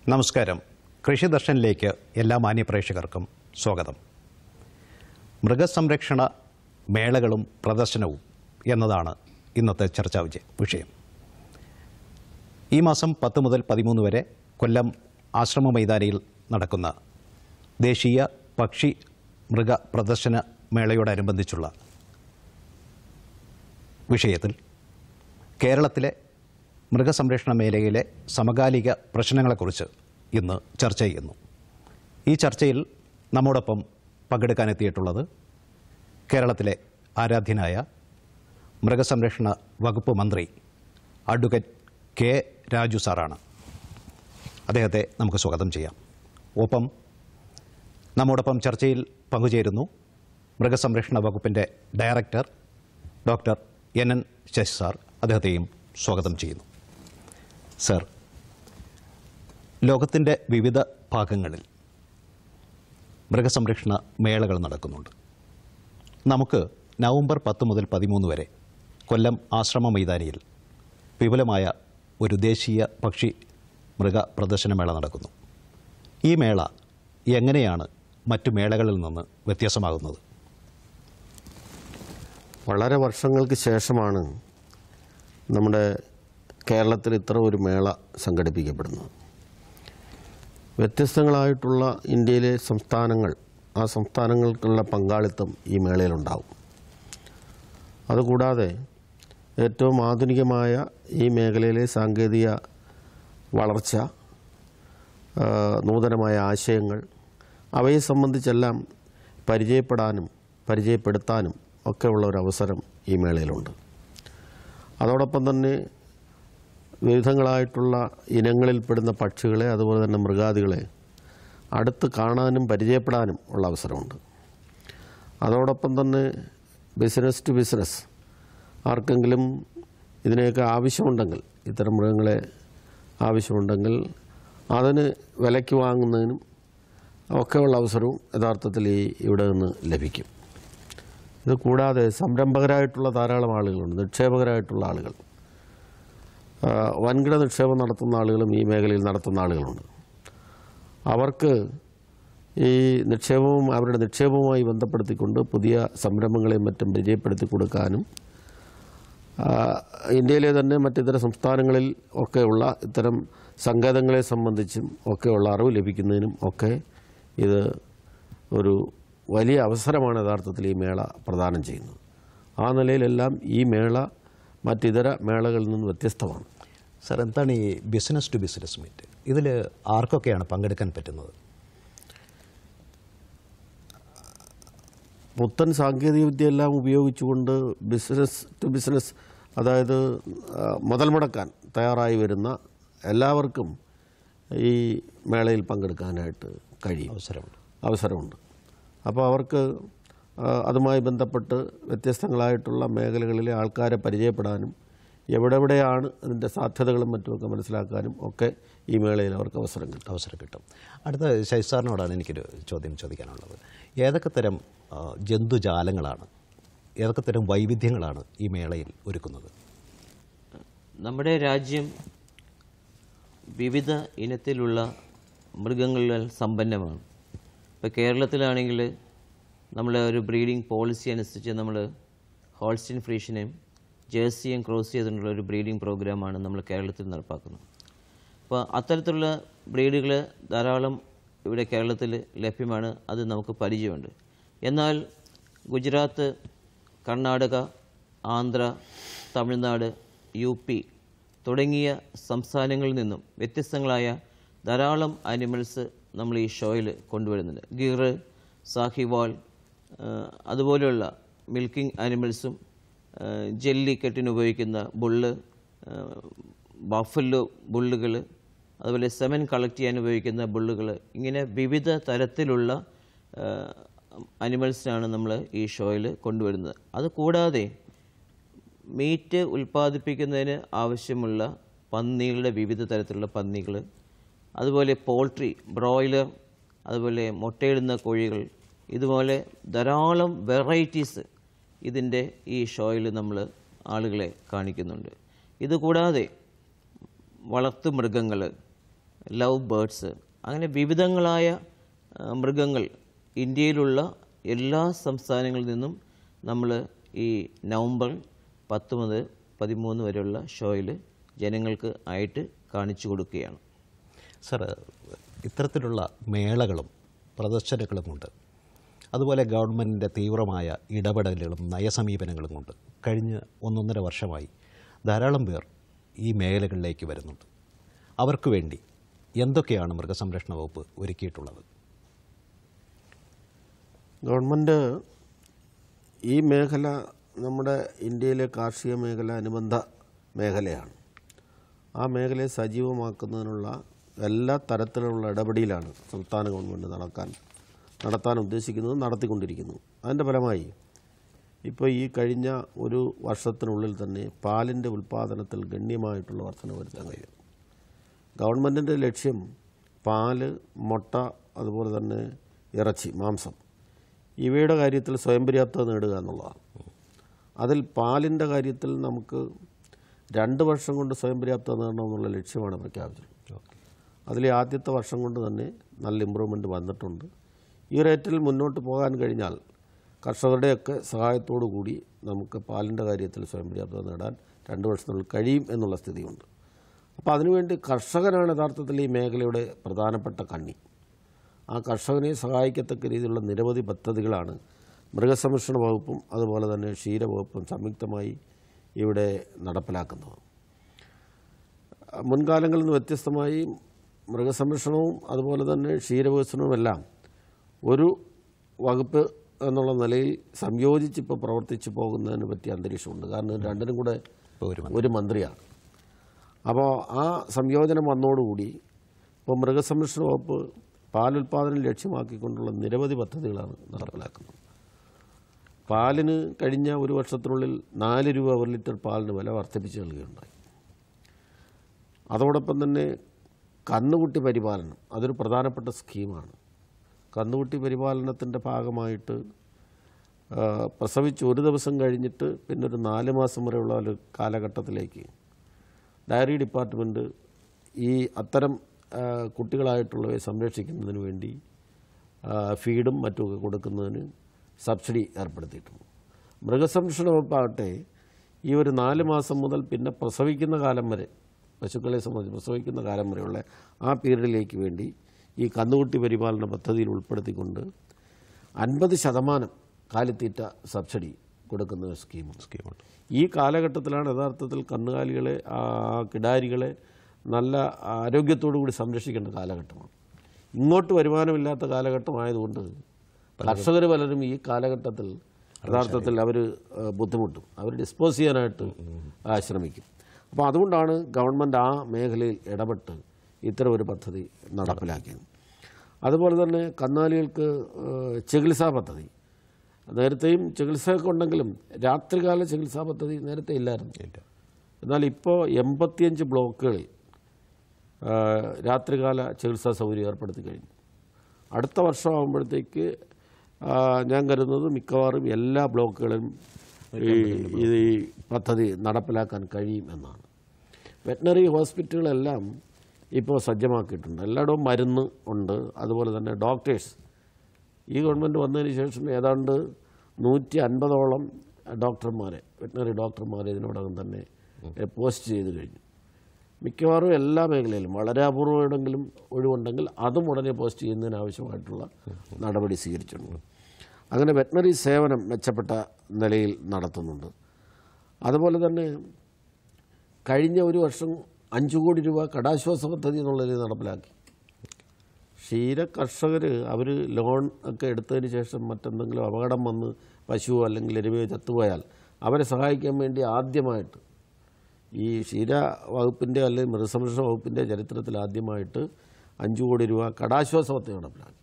നമസ്കാരം കൃഷി ദർശനിലേക്ക് എല്ലാ മാന്യപ്രേക്ഷകർക്കും സ്വാഗതം മൃഗസംരക്ഷണ മേളകളും പ്രദർശനവും എന്നതാണ് ഇന്നത്തെ ചർച്ചാ വിജയ വിഷയം ഈ മാസം പത്ത് മുതൽ പതിമൂന്ന് വരെ കൊല്ലം ആശ്രമ മൈതാനിയിൽ നടക്കുന്ന ദേശീയ പക്ഷി മൃഗ പ്രദർശന മേളയോടനുബന്ധിച്ചുള്ള വിഷയത്തിൽ കേരളത്തിലെ മൃഗസംരക്ഷണ മേഖലയിലെ സമകാലിക പ്രശ്നങ്ങളെക്കുറിച്ച് ഇന്ന് ചർച്ച ചെയ്യുന്നു ഈ ചർച്ചയിൽ നമ്മോടൊപ്പം പങ്കെടുക്കാനെത്തിയിട്ടുള്ളത് കേരളത്തിലെ ആരാധ്യനായ മൃഗസംരക്ഷണ വകുപ്പ് മന്ത്രി അഡ്വക്കേറ്റ് കെ രാജു സാറാണ് അദ്ദേഹത്തെ നമുക്ക് സ്വാഗതം ചെയ്യാം ഒപ്പം നമ്മോടൊപ്പം ചർച്ചയിൽ പങ്കുചേരുന്നു മൃഗസംരക്ഷണ വകുപ്പിൻ്റെ director doctor N N Sasi sir അദ്ദേഹത്തെയും സ്വാഗതം ചെയ്യുന്നു സർ ലോകത്തിൻ്റെ വിവിധ ഭാഗങ്ങളിൽ മൃഗസംരക്ഷണ മേളകൾ നടക്കുന്നുണ്ട് നമുക്ക് നവംബർ പത്ത് മുതൽ പതിമൂന്ന് വരെ കൊല്ലം ആശ്രമ മൈതാനിയിൽ വിപുലമായ ഒരു ദേശീയ പക്ഷി മൃഗ പ്രദർശന മേള നടക്കുന്നു ഈ മേള എങ്ങനെയാണ് മറ്റു മേളകളിൽ നിന്ന് വ്യത്യാസമാകുന്നത് വളരെ വർഷങ്ങൾക്ക് ശേഷമാണ് നമ്മുടെ കേരളത്തിൽ ഇത്ര ഒരു മേള സംഘടിപ്പിക്കപ്പെടുന്നത് വ്യത്യസ്തങ്ങളായിട്ടുള്ള ഇന്ത്യയിലെ സംസ്ഥാനങ്ങൾ ആ സംസ്ഥാനങ്ങൾക്കുള്ള പങ്കാളിത്തം ഈ മേളയിലുണ്ടാവും അതുകൂടാതെ ഏറ്റവും ആധുനികമായ ഈ മേഖലയിലെ സാങ്കേതിക വളർച്ച ആ, നൂതനമായ ആശയങ്ങൾ അവയെ സംബന്ധിച്ചെല്ലാം പരിചയപ്പെടാനും പരിചയപ്പെടുത്താനും ഒക്കെയുള്ള ഒരു അവസരം ഈ മേളയിലുണ്ട് അതോടൊപ്പം തന്നെ വിവിധങ്ങളായിട്ടുള്ള ഇനങ്ങളിൽപ്പെടുന്ന പക്ഷികളെ അതുപോലെ തന്നെ മൃഗാദികളെ അടുത്ത് കാണാനും പരിചയപ്പെടാനും ഉള്ള അവസരമുണ്ട് അതോടൊപ്പം തന്നെ ബിസിനസ് ടു ബിസിനസ് ആർക്കെങ്കിലും ഇതിനെയൊക്കെ ആവശ്യമുണ്ടെങ്കിൽ ഇത്തരം മൃഗങ്ങളെ ആവശ്യമുണ്ടെങ്കിൽ അതിന് വിലയ്ക്ക് വാങ്ങുന്നതിനും ഒക്കെയുള്ള അവസരവും യഥാർത്ഥത്തിൽ ഈ ഇവിടെ നിന്ന് ലഭിക്കും ഇത് കൂടാതെ സംരംഭകരായിട്ടുള്ള ധാരാളം ആളുകളുണ്ട് നിക്ഷേപകരായിട്ടുള്ള ആളുകൾ ആ, വൻകിട നിക്ഷേപം നടത്തുന്ന ആളുകളും ഈ മേഖലയിൽ നടത്തുന്ന ആളുകളുണ്ട് അവർക്ക് ഈ നിക്ഷേപവും അവരുടെ നിക്ഷേപവുമായി ബന്ധപ്പെടുത്തിക്കൊണ്ട് പുതിയ സംരംഭങ്ങളെയും മറ്റും പരിചയപ്പെടുത്തി കൊടുക്കാനും ആ, ഇന്ത്യയിലെ തന്നെ മറ്റിതര സംസ്ഥാനങ്ങളിൽ ഒക്കെയുള്ള ഇത്തരം സങ്കേതങ്ങളെ സംബന്ധിച്ചും ഒക്കെയുള്ള അറിവ് ലഭിക്കുന്നതിനും ഒക്കെ ഇത് ഒരു വലിയ അവസരമാണ് യഥാർത്ഥത്തിൽ ഈ മേള പ്രദാനം ചെയ്യുന്നത് ആ നിലയിലെല്ലാം ഈ മേള മറ്റിതര മേളകളിൽ നിന്ന് വ്യത്യസ്തമാണ് സർ എന്താണ് ഈ ബിസിനസ് ടു ബിസിനസ് മീറ്റ് ഇതിൽ ആർക്കൊക്കെയാണ് പങ്കെടുക്കാൻ പറ്റുന്നത് പുത്തൻ സാങ്കേതിക എല്ലാം ഉപയോഗിച്ചുകൊണ്ട് ബിസിനസ് ടു ബിസിനസ് അതായത് ആ, മുതൽ മുടക്കാൻ തയ്യാറായി വരുന്ന എല്ലാവർക്കും ഈ മേളയിൽ പങ്കെടുക്കാനായിട്ട് കഴിയും അവസരമുണ്ട് അവസരമുണ്ട് അപ്പോൾ അവർക്ക് ആ, അതുമായി ബന്ധപ്പെട്ട് വ്യത്യസ്തങ്ങളായിട്ടുള്ള മേഖലകളിലെ ആൾക്കാരെ പരിചയപ്പെടാനും എവിടെവിടെയാണ് അതിൻ്റെ സാധ്യതകളും മറ്റുമൊക്കെ മനസ്സിലാക്കാനും ഒക്കെ ഈ മേളയിൽ അവർക്ക് അവസരം കിട്ടും അവസരം കിട്ടും അടുത്ത ശശി സാറിനോടാണ് എനിക്കൊരു ചോദ്യം ചോദിക്കാനുള്ളത് ഏതൊക്കെ തരം ആ, ജന്തുജാലങ്ങളാണ് ഏതൊക്കെ തരം വൈവിധ്യങ്ങളാണ് ഈ മേളയിൽ ഒരുക്കുന്നത് നമ്മുടെ രാജ്യം വിവിധ ഇനത്തിലുള്ള മൃഗങ്ങളിൽ സമ്പന്നമാണ് ഇപ്പോൾ കേരളത്തിലാണെങ്കിൽ നമ്മൾ ഒരു ബ്രീഡിംഗ് പോളിസി അനുസരിച്ച് നമ്മൾ ഹോൾസ്റ്റീൻ ഫ്രീഷിനെയും ജേഴ്സിയും ക്രോസ് ചെയ്തിട്ടുള്ള ഒരു ബ്രീഡിംഗ് പ്രോഗ്രാമാണ് നമ്മൾ കേരളത്തിൽ നടപ്പാക്കുന്നത് അപ്പോൾ അത്തരത്തിലുള്ള ബ്രീഡുകൾ ധാരാളം ഇവിടെ കേരളത്തിൽ ലഭ്യമാണ് അത് നമുക്ക് പരിചയമുണ്ട് എന്നാൽ ഗുജറാത്ത് കർണാടക ആന്ധ്ര തമിഴ്നാട് യു പി തുടങ്ങിയ സംസ്ഥാനങ്ങളിൽ നിന്നും വ്യത്യസ്തങ്ങളായ ധാരാളം ആനിമൽസ് നമ്മൾ ഈ ഷോയിൽ കൊണ്ടുവരുന്നുണ്ട് ഗീർ സാഹിവാൾ ആ, അതുപോലെയുള്ള മിൽക്കിംഗ് ആനിമൽസും ജെല്ലി കെട്ടിന് ഉപയോഗിക്കുന്ന ബുള്ള് ബഫല്ലോ ബുള്ളുകൾ അതുപോലെ സെമൻ കളക്ട് ചെയ്യാൻ ഉപയോഗിക്കുന്ന ബുള്ളുകൾ ഇങ്ങനെ വിവിധ തരത്തിലുള്ള അനിമൽസിനാണ് നമ്മൾ ഈ ഷോയിൽ കൊണ്ടുവരുന്നത് അത് കൂടാതെ മീറ്റ് ഉൽപ്പാദിപ്പിക്കുന്നതിന് ആവശ്യമുള്ള പന്നികളുടെ വിവിധ തരത്തിലുള്ള പന്നികൾ അതുപോലെ പോൾട്രി ബ്രോയിലർ അതുപോലെ മുട്ടയിടുന്ന കോഴികൾ ഇതുപോലെ ധാരാളം വെറൈറ്റീസ് ഇതിൻ്റെ ഈ ഷോയിൽ നമ്മൾ ആളുകളെ കാണിക്കുന്നുണ്ട് ഇതുകൂടാതെ വളർത്തു മൃഗങ്ങൾ ലവ് ബേർഡ്സ് അങ്ങനെ വിവിധങ്ങളായ ആ, മൃഗങ്ങൾ ഇന്ത്യയിലുള്ള എല്ലാ സംസ്ഥാനങ്ങളിൽ നിന്നും നമ്മൾ ഈ നവംബർ പത്ത് മുതൽ പതിമൂന്ന് വരെയുള്ള ഷോയിൽ ജനങ്ങൾക്ക് ആയിട്ട് കാണിച്ചു കൊടുക്കുകയാണ് സർ ഇത്തരത്തിലുള്ള മേളകളും പ്രദർശനങ്ങളുമുണ്ട് അതുപോലെ ഗവൺമെൻറ്റിൻ്റെ തീവ്രമായ ഇടപെടലുകളും നയസമീപനങ്ങളും കൊണ്ട് കഴിഞ്ഞ് ഒന്നൊന്നര വർഷമായി ധാരാളം പേർ ഈ മേഖലകളിലേക്ക് വരുന്നുണ്ട് അവർക്ക് വേണ്ടി എന്തൊക്കെയാണ് മൃഗസംരക്ഷണ വകുപ്പ് ഒരുക്കിയിട്ടുള്ളത് ഗവൺമെൻറ് ഈ മേഖല നമ്മുടെ ഇന്ത്യയിലെ കാർഷിക മേഖല അനുബന്ധ മേഖലയാണ് ആ മേഖലയെ സജീവമാക്കുന്നതിനുള്ള എല്ലാ തരത്തിലുള്ള ഇടപെടലാണ് സംസ്ഥാന ഗവൺമെൻറ് നടക്കാൻ നടത്താൻ ഉദ്ദേശിക്കുന്നത് നടത്തിക്കൊണ്ടിരിക്കുന്നു അതിൻ്റെ ഫലമായി ഇപ്പോൾ ഈ കഴിഞ്ഞ ഒരു വർഷത്തിനുള്ളിൽ തന്നെ പാലിൻ്റെ ഉൽപ്പാദനത്തിൽ ഗണ്യമായിട്ടുള്ള വർധന വരുത്താൻ കഴിയും ഗവൺമെൻറ്റിൻ്റെ ലക്ഷ്യം പാല് മുട്ട അതുപോലെ തന്നെ ഇറച്ചി മാംസം ഇവയുടെ കാര്യത്തിൽ സ്വയം പര്യാപ്തത നേടുക എന്നുള്ളതാണ് അതിൽ പാലിൻ്റെ കാര്യത്തിൽ നമുക്ക് രണ്ട് വർഷം കൊണ്ട് സ്വയം പര്യാപ്തത നേടണമെന്നുള്ള ലക്ഷ്യമാണ് പ്രഖ്യാപിച്ചത് അതിൽ ആദ്യത്തെ വർഷം കൊണ്ട് തന്നെ നല്ല ഇമ്പ്രൂവ്മെൻറ്റ് വന്നിട്ടുണ്ട് ഈ റേറ്റിൽ മുന്നോട്ട് പോകാൻ കഴിഞ്ഞാൽ കർഷകരുടെയൊക്കെ സഹായത്തോടു കൂടി നമുക്ക് പാലിൻ്റെ കാര്യത്തിൽ സ്വയം പര്യാപ്തത നേടാൻ രണ്ട് വർഷത്തിനുള്ളിൽ കഴിയും എന്നുള്ള സ്ഥിതിയുണ്ട് അപ്പോൾ അതിനുവേണ്ടി കർഷകനാണ് യഥാർത്ഥത്തിൽ ഈ മേഖലയുടെ പ്രധാനപ്പെട്ട കണ്ണി ആ കർഷകനെ സഹായിക്കത്തക്ക രീതിയിലുള്ള നിരവധി പദ്ധതികളാണ് മൃഗസംരക്ഷണ വകുപ്പും അതുപോലെ തന്നെ ക്ഷീരവകുപ്പും സംയുക്തമായി ഇവിടെ നടപ്പിലാക്കുന്നത് മുൻകാലങ്ങളിൽ നിന്ന് വ്യത്യസ്തമായി മൃഗസംരക്ഷണവും അതുപോലെ തന്നെ ക്ഷീരവികസനവും എല്ലാം ഒരു വകുപ്പ് എന്നുള്ള നിലയിൽ സംയോജിച്ച് ഇപ്പോൾ പ്രവർത്തിച്ചു പോകുന്നതിന് പറ്റിയ അന്തരീക്ഷമുണ്ട് കാരണം ഇത് രണ്ടിനും കൂടെ ഇപ്പോൾ ഒരു ഒരു മന്ത്രിയാണ് അപ്പോൾ ആ സംയോജനം വന്നതോടുകൂടി ഇപ്പോൾ മൃഗസംരക്ഷണ വകുപ്പ് പാലുൽപാദനം ലക്ഷ്യമാക്കിക്കൊണ്ടുള്ള നിരവധി പദ്ധതികളാണ് നടപ്പിലാക്കുന്നത് പാലിന് കഴിഞ്ഞ ഒരു വർഷത്തിനുള്ളിൽ നാല് രൂപ ഒരു ലിറ്റർ പാലിന് വില വർദ്ധിപ്പിച്ച് നൽകുകയുണ്ടായി അതോടൊപ്പം തന്നെ കന്നുകുട്ടി പരിപാലനം അതൊരു പ്രധാനപ്പെട്ട സ്കീമാണ് കന്നുകുട്ടി പരിപാലനത്തിൻ്റെ ഭാഗമായിട്ട് ആ, പ്രസവിച്ച് ഒരു ദിവസം കഴിഞ്ഞിട്ട് പിന്നെ ഒരു നാല് മാസം വരെയുള്ള ഒരു കാലഘട്ടത്തിലേക്ക് ഡയറി ഡിപ്പാർട്ട്മെൻറ്റ് ഈ അത്തരം ആ, കുട്ടികളായിട്ടുള്ളവയെ സംരക്ഷിക്കുന്നതിന് വേണ്ടി ആ, ഫീഡും മറ്റുമൊക്കെ കൊടുക്കുന്നതിന് സബ്സിഡി ഏർപ്പെടുത്തിയിട്ടുണ്ട് മൃഗസംരക്ഷണ വകുപ്പാകട്ടെ ഈ ഒരു നാല് മാസം മുതൽ പിന്നെ പ്രസവിക്കുന്ന കാലം വരെ പശുക്കളെ സംബന്ധിച്ച് പ്രസവിക്കുന്ന കാലം വരെയുള്ള ആ പീരീഡിലേക്ക് വേണ്ടി ഈ കന്നുകുട്ടി പരിപാലന പദ്ധതിയിൽ ഉൾപ്പെടുത്തിക്കൊണ്ട് അൻപത് ശതമാനം കാലിത്തീറ്റ സബ്സിഡി കൊടുക്കുന്ന ഒരു സ്കീമുണ്ട് സ്കീമുണ്ട് ഈ കാലഘട്ടത്തിലാണ് യഥാർത്ഥത്തിൽ കന്നുകാലികളെ ആ കിടാരികളെ നല്ല ആരോഗ്യത്തോടു കൂടി സംരക്ഷിക്കേണ്ട കാലഘട്ടമാണ് ഇങ്ങോട്ട് വരുമാനമില്ലാത്ത കാലഘട്ടമായതുകൊണ്ട് കർഷകർ പലരും ഈ കാലഘട്ടത്തിൽ യഥാർത്ഥത്തിൽ അവർ ബുദ്ധിമുട്ടും അവർ ഡിസ്പോസ് ചെയ്യാനായിട്ട് ആ, ശ്രമിക്കും അപ്പോൾ അതുകൊണ്ടാണ് ഗവൺമെൻറ് ആ മേഖലയിൽ ഇടപെട്ട് ഇത്തരം ഒരു പദ്ധതി നടപ്പിലാക്കിയത് അതുപോലെ തന്നെ കന്നാലികൾക്ക് ഏഹ്, ചികിത്സാ പദ്ധതി നേരത്തെയും ചികിത്സയൊക്കെ ഉണ്ടെങ്കിലും രാത്രികാല ചികിത്സാ പദ്ധതി നേരത്തെ ഇല്ലായിരുന്നു ഇല്ല എന്നാൽ ഇപ്പോൾ എൺപത്തിയഞ്ച് ബ്ലോക്കുകളിൽ ആ, രാത്രികാല ചികിത്സാ സൗകര്യം ഏർപ്പെടുത്തി കഴിഞ്ഞു അടുത്ത വർഷമാകുമ്പോഴത്തേക്ക് ആ, ഞാൻ കരുതുന്നത് മിക്കവാറും എല്ലാ ബ്ലോക്കുകളിലും ഈ ഇത് ഈ പദ്ധതി നടപ്പിലാക്കാൻ കഴിയും എന്നാണ് വെറ്റിനറി ഹോസ്പിറ്റലുകളെല്ലാം ഇപ്പോൾ സജ്ജമാക്കിയിട്ടുണ്ട് എല്ലായിടവും മരുന്ന് ഉണ്ട് അതുപോലെ തന്നെ ഡോക്ടേഴ്സ് ഈ ഗവൺമെൻറ് വന്നതിന് ശേഷം ഏതാണ്ട് നൂറ്റി അൻപതോളം ഡോക്ടർമാരെ വെറ്റിനറി ഡോക്ടർമാരെ ഇതിനോടകം തന്നെ എ, പോസ്റ്റ് ചെയ്ത് കഴിഞ്ഞു മിക്കവാറും എല്ലാ മേഖലയിലും വളരെ അപൂർവമെങ്കിലും ഒഴിവുണ്ടെങ്കിൽ അതും ഉടനെ പോസ്റ്റ് ചെയ്യുന്നതിന് ആവശ്യമായിട്ടുള്ള നടപടി സ്വീകരിച്ചിട്ടുണ്ട് അങ്ങനെ വെറ്റിനറി സേവനം മെച്ചപ്പെട്ട നിലയിൽ നടത്തുന്നുണ്ട് അതുപോലെ തന്നെ കഴിഞ്ഞ ഒരു വർഷം അഞ്ചു കോടി രൂപ കടാശ്വാസ പദ്ധതി എന്നുള്ള രീതിയിൽ നടപ്പിലാക്കി ക്ഷീര കർഷകർ അവർ ലോൺ ഒക്കെ എടുത്തതിന് ശേഷം മറ്റെന്തെങ്കിലും അപകടം വന്ന് പശുവോ അല്ലെങ്കിൽ എരുമയോ ചത്തുപോയാൽ അവരെ സഹായിക്കാൻ വേണ്ടി ആദ്യമായിട്ട് ഈ ക്ഷീര വകുപ്പിൻ്റെ അല്ലെങ്കിൽ മൃഗസംരക്ഷണ വകുപ്പിൻ്റെ ചരിത്രത്തിൽ ആദ്യമായിട്ട് അഞ്ചു കോടി രൂപ കടാശ്വാസ പദ്ധതി നടപ്പിലാക്കി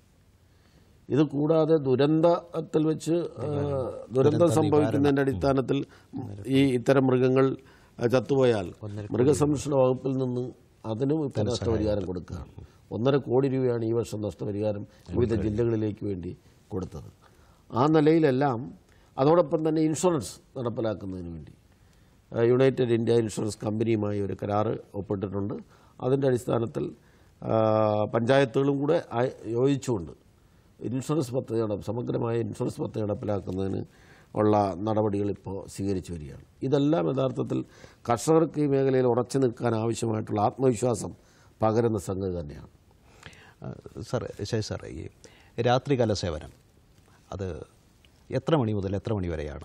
ഇത് കൂടാതെ ദുരന്തത്തിൽ വെച്ച് ആ, ദുരന്തം സംഭവിക്കുന്നതിൻ്റെ അടിസ്ഥാനത്തിൽ ഈ ഇത്തരം മൃഗങ്ങൾ ആ, ചത്തുപോയാൽ മൃഗസംരക്ഷണ വകുപ്പിൽ നിന്ന് അതിനും ഇപ്പോൾ നഷ്ടപരിഹാരം കൊടുക്കുകയാണ് ഒന്നര കോടി രൂപയാണ് ഈ വർഷം നഷ്ടപരിഹാരം വിവിധ ജില്ലകളിലേക്ക് വേണ്ടി കൊടുത്തത് ആ നിലയിലെല്ലാം അതോടൊപ്പം തന്നെ ഇൻഷുറൻസ് നടപ്പിലാക്കുന്നതിന് വേണ്ടി ആ, യുണൈറ്റഡ് ഇന്ത്യ ഇൻഷുറൻസ് കമ്പനിയുമായി ഒരു കരാറ് ഒപ്പിട്ടിട്ടുണ്ട് അതിൻ്റെ അടിസ്ഥാനത്തിൽ ആ, പഞ്ചായത്തുകളും കൂടെ ആ- യോജിച്ചുകൊണ്ട് ഇൻഷുറൻസ് പദ്ധതി നട സമഗ്രമായ ഇൻഷുറൻസ് പദ്ധതി നടപ്പിലാക്കുന്നതിന് ഉള്ള നടപടികൾ ഇപ്പോൾ സ്വീകരിച്ചു വരികയാണ് ഇതെല്ലാം യഥാർത്ഥത്തിൽ കർഷകർക്ക് ഈ മേഖലയിൽ ഉറച്ചു നിൽക്കാൻ ആവശ്യമായിട്ടുള്ള ആത്മവിശ്വാസം പകരുന്ന സംഗതി തന്നെയാണ് സാർ ശരി സാർ ഈ രാത്രികാല സേവനം അത് എത്ര മണി മുതൽ എത്ര മണി വരെയാണ്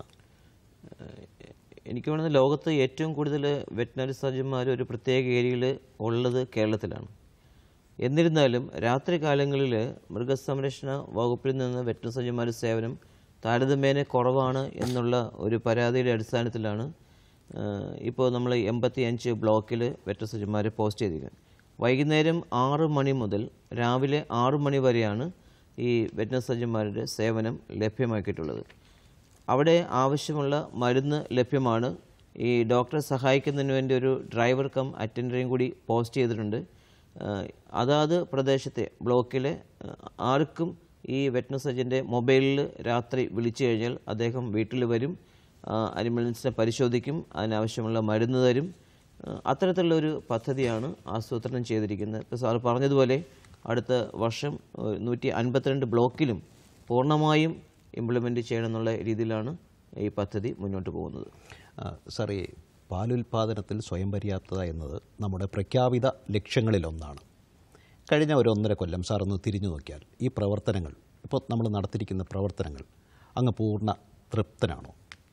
എനിക്ക് തോന്നുന്നത് ലോകത്ത് ഏറ്റവും കൂടുതൽ വെറ്റിനറി സർജന്മാർ ഒരു പ്രത്യേക ഏരിയയിൽ ഉള്ളത് കേരളത്തിലാണ് എന്നിരുന്നാലും രാത്രി കാലങ്ങളിൽ മൃഗസംരക്ഷണ വകുപ്പിൽ നിന്ന് വെറ്റിനറി സർജന്മാർ സേവനം താരതമ്യേന കുറവാണ് എന്നുള്ള ഒരു പരാതിയുടെ അടിസ്ഥാനത്തിലാണ് ഇപ്പോൾ നമ്മൾ എൺപത്തി അഞ്ച് ബ്ലോക്കിൽ വെറ്റിനറി സർജന്മാരെ പോസ്റ്റ് ചെയ്തിരിക്കുന്നത് വൈകുന്നേരം ആറ് മണി മുതൽ രാവിലെ ആറ് മണി വരെയാണ് ഈ വെറ്റിനറി സർജന്മാരുടെ സേവനം ലഭ്യമാക്കിയിട്ടുള്ളത് അവിടെ ആവശ്യമുള്ള മരുന്ന് ലഭ്യമാണ് ഈ ഡോക്ടറെ സഹായിക്കുന്നതിന് വേണ്ടി ഒരു ഡ്രൈവർ കം അറ്റൻഡറേയും കൂടി പോസ്റ്റ് ചെയ്തിട്ടുണ്ട് ആഹ് അതാത് പ്രദേശത്തെ ബ്ലോക്കിലെ ആഹ് ആർക്കും ഈ വെറ്റിനറി സർജൻ്റെ മൊബൈലിൽ രാത്രി വിളിച്ചു കഴിഞ്ഞാൽ അദ്ദേഹം വീട്ടിൽ വരും അനിമൽസിനെ പരിശോധിക്കും അതിനാവശ്യമുള്ള മരുന്ന് തരും ആഹ് അത്തരത്തിലുള്ളൊരു പദ്ധതിയാണ് ആസൂത്രണം ചെയ്തിരിക്കുന്നത് ഇപ്പോൾ സാർ പറഞ്ഞതുപോലെ അടുത്ത വർഷം ഏഹ് നൂറ്റി അൻപത്തിരണ്ട് ബ്ലോക്കിലും പൂർണ്ണമായും ഇംപ്ലിമെൻ്റ് ചെയ്യണമെന്നുള്ള രീതിയിലാണ് ഈ പദ്ധതി മുന്നോട്ട് പോകുന്നത് ആ, സാർ ഈ പാലുൽപാദനത്തിൽ സ്വയം പര്യാപ്തത എന്നത് നമ്മുടെ പ്രഖ്യാപിത ലക്ഷ്യങ്ങളിലൊന്നാണ് കഴിഞ്ഞ ഒരു ഒന്നര കൊല്ലം സാർ ഒന്ന് തിരിഞ്ഞു നോക്കിയാൽ ഈ പ്രവർത്തനങ്ങൾ ഇപ്പോൾ നമ്മൾ നടത്തിയിരിക്കുന്ന പ്രവർത്തനങ്ങൾ അങ്ങ് പൂർണ്ണ തൃപ്തനാണോ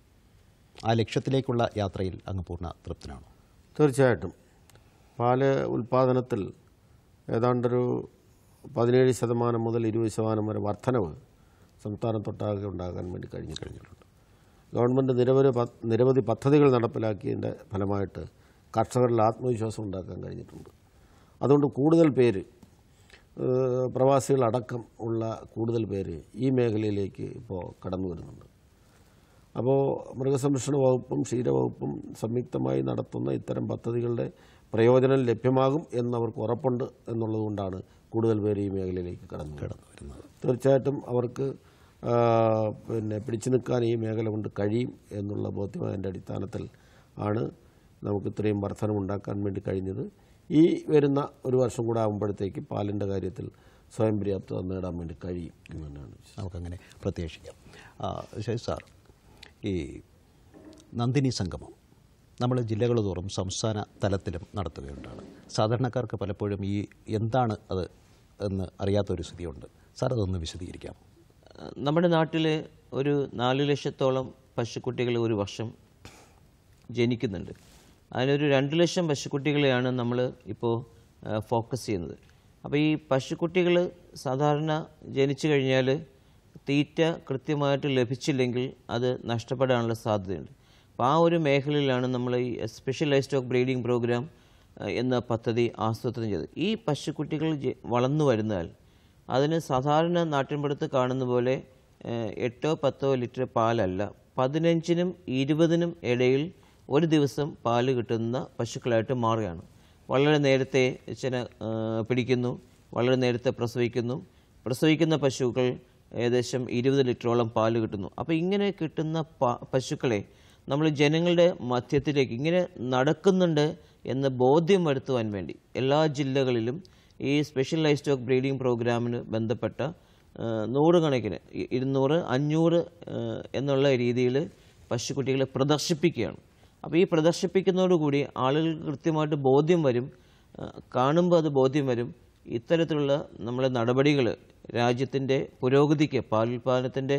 ആ ലക്ഷ്യത്തിലേക്കുള്ള യാത്രയിൽ അങ്ങ് പൂർണ്ണ തൃപ്തനാണോ തീർച്ചയായിട്ടും പാല് ഉൽപ്പാദനത്തിൽ ഏതാണ്ടൊരു പതിനേഴ് ശതമാനം മുതൽ ഇരുപത് ശതമാനം വരെ വർധനവ് സംസ്ഥാനത്തൊട്ടാകെ ഉണ്ടാകാൻ വേണ്ടി കഴിഞ്ഞു കഴിഞ്ഞിട്ടുണ്ട് ഗവൺമെൻറ് നിരവധി പ- നിരവധി പദ്ധതികൾ നടപ്പിലാക്കിയതിൻ്റെ ഫലമായിട്ട് കർഷകരിൽ ആത്മവിശ്വാസം ഉണ്ടാക്കാൻ കഴിഞ്ഞിട്ടുണ്ട് അതുകൊണ്ട് കൂടുതൽ പേര് ഏഹ്, പ്രവാസികളടക്കം ഉള്ള കൂടുതൽ പേര് ഈ മേഖലയിലേക്ക് ഇപ്പോൾ കടന്നു വരുന്നുണ്ട് അപ്പോൾ മൃഗസംരക്ഷണ വകുപ്പും ക്ഷീരവകുപ്പും സംയുക്തമായി നടത്തുന്ന ഇത്തരം പദ്ധതികളുടെ പ്രയോജനം ലഭ്യമാകും എന്നവർക്ക് ഉറപ്പുണ്ട് എന്നുള്ളതുകൊണ്ടാണ് കൂടുതൽ പേര് ഈ മേഖലയിലേക്ക് കടന്നു കടന്നു വരുന്നത് തീർച്ചയായിട്ടും അവർക്ക് ആ, പിന്നെ പിടിച്ചു നിൽക്കാൻ ഈ മേഖല കൊണ്ട് കഴിയും എന്നുള്ള ബോധ്യമായതിൻ്റെ അടിസ്ഥാനത്തിൽ ആണ് നമുക്ക് ഇത്രയും വർധനമുണ്ടാക്കാൻ വേണ്ടി കഴിഞ്ഞത് ഈ വരുന്ന ഒരു വർഷം കൂടെ ആകുമ്പോഴത്തേക്ക് പാലിൻ്റെ കാര്യത്തിൽ സ്വയം പര്യാപ്തത നേടാൻ വേണ്ടി കഴിയും എന്ന് തന്നെയാണ് വിശ്വാസം. നമുക്കങ്ങനെ പ്രത്യേകിക്കാം ആ, ശരി സാർ ഈ നന്ദിനി സംഗമം നമ്മൾ ജില്ലകൾ തോറും സംസ്ഥാന തലത്തിലും നടത്തുകയുണ്ടാണ് സാധാരണക്കാർക്ക് പലപ്പോഴും ഈ എന്താണ് അത് എന്ന് അറിയാത്തൊരു സ്ഥിതിയുണ്ട് സാർ അതൊന്ന് വിശദീകരിക്കാം ആഹ് നമ്മുടെ നാട്ടിൽ ഒരു നാല് ലക്ഷത്തോളം പശുക്കുട്ടികൾ ഒരു വർഷം ജനിക്കുന്നുണ്ട് അതിനൊരു രണ്ട് ലക്ഷം പശുക്കുട്ടികളെയാണ് നമ്മൾ ഇപ്പോൾ ഫോക്കസ് ചെയ്യുന്നത് അപ്പോൾ ഈ പശുക്കുട്ടികൾ സാധാരണ ജനിച്ചു കഴിഞ്ഞാൽ തീറ്റ കൃത്യമായിട്ട് ലഭിച്ചില്ലെങ്കിൽ അത് നഷ്ടപ്പെടാനുള്ള സാധ്യതയുണ്ട് അപ്പോൾ ആ ഒരു മേഖലയിലാണ് നമ്മൾ ഈ സ്പെഷ്യലൈസ്ഡ് സ്റ്റോക്ക് ബ്രീഡിംഗ് പ്രോഗ്രാം എന്ന പദ്ധതി ആസൂത്രണം ചെയ്തത് ഈ പശുക്കുട്ടികൾ ജ- വളർന്നു വരുന്നാൽ അതിന് സാധാരണ നാട്ടിൻപുറത്ത് കാണുന്ന പോലെ ഏഹ്, എട്ടോ പത്തോ ലിറ്റർ പാലല്ല പതിനഞ്ചിനും ഇരുപതിനും ഇടയിൽ ഒരു ദിവസം പാല് കിട്ടുന്ന പശുക്കളായിട്ട് മാറുകയാണ് വളരെ നേരത്തെ ചെന ഏഹ്, പിടിക്കുന്നു വളരെ നേരത്തെ പ്രസവിക്കുന്നു പ്രസവിക്കുന്ന പശുക്കൾ ഏകദേശം ഇരുപത് ലിറ്ററോളം പാല് കിട്ടുന്നു അപ്പോൾ ഇങ്ങനെ കിട്ടുന്ന പ- പശുക്കളെ നമ്മൾ ജനങ്ങളുടെ മധ്യത്തിലേക്ക് ഇങ്ങനെ നടക്കുന്നുണ്ട് എന്ന് ബോധ്യം വരുത്തുവാൻ വേണ്ടി എല്ലാ ജില്ലകളിലും ഈ സ്പെഷ്യൽ ലൈഫ് സ്റ്റോക്ക് ബ്രീഡിംഗ് പ്രോഗ്രാമിന് ബന്ധപ്പെട്ട ആ, നൂറുകണക്കിന് ഇ- ഇരുന്നൂറ് അഞ്ഞൂറ് ആ, എന്നുള്ള രീതിയിൽ പശുക്കുട്ടികളെ പ്രദർശിപ്പിക്കുകയാണ് അപ്പോൾ ഈ പ്രദർശിപ്പിക്കുന്നതോടുകൂടി ആളുകൾക്ക് കൃത്യമായിട്ട് ബോധ്യം വരും ആ, കാണുമ്പോൾ അത് ബോധ്യം വരും ഇത്തരത്തിലുള്ള നമ്മളെ നടപടികൾ രാജ്യത്തിൻ്റെ പുരോഗതിക്ക് പാലുൽപാദനത്തിൻ്റെ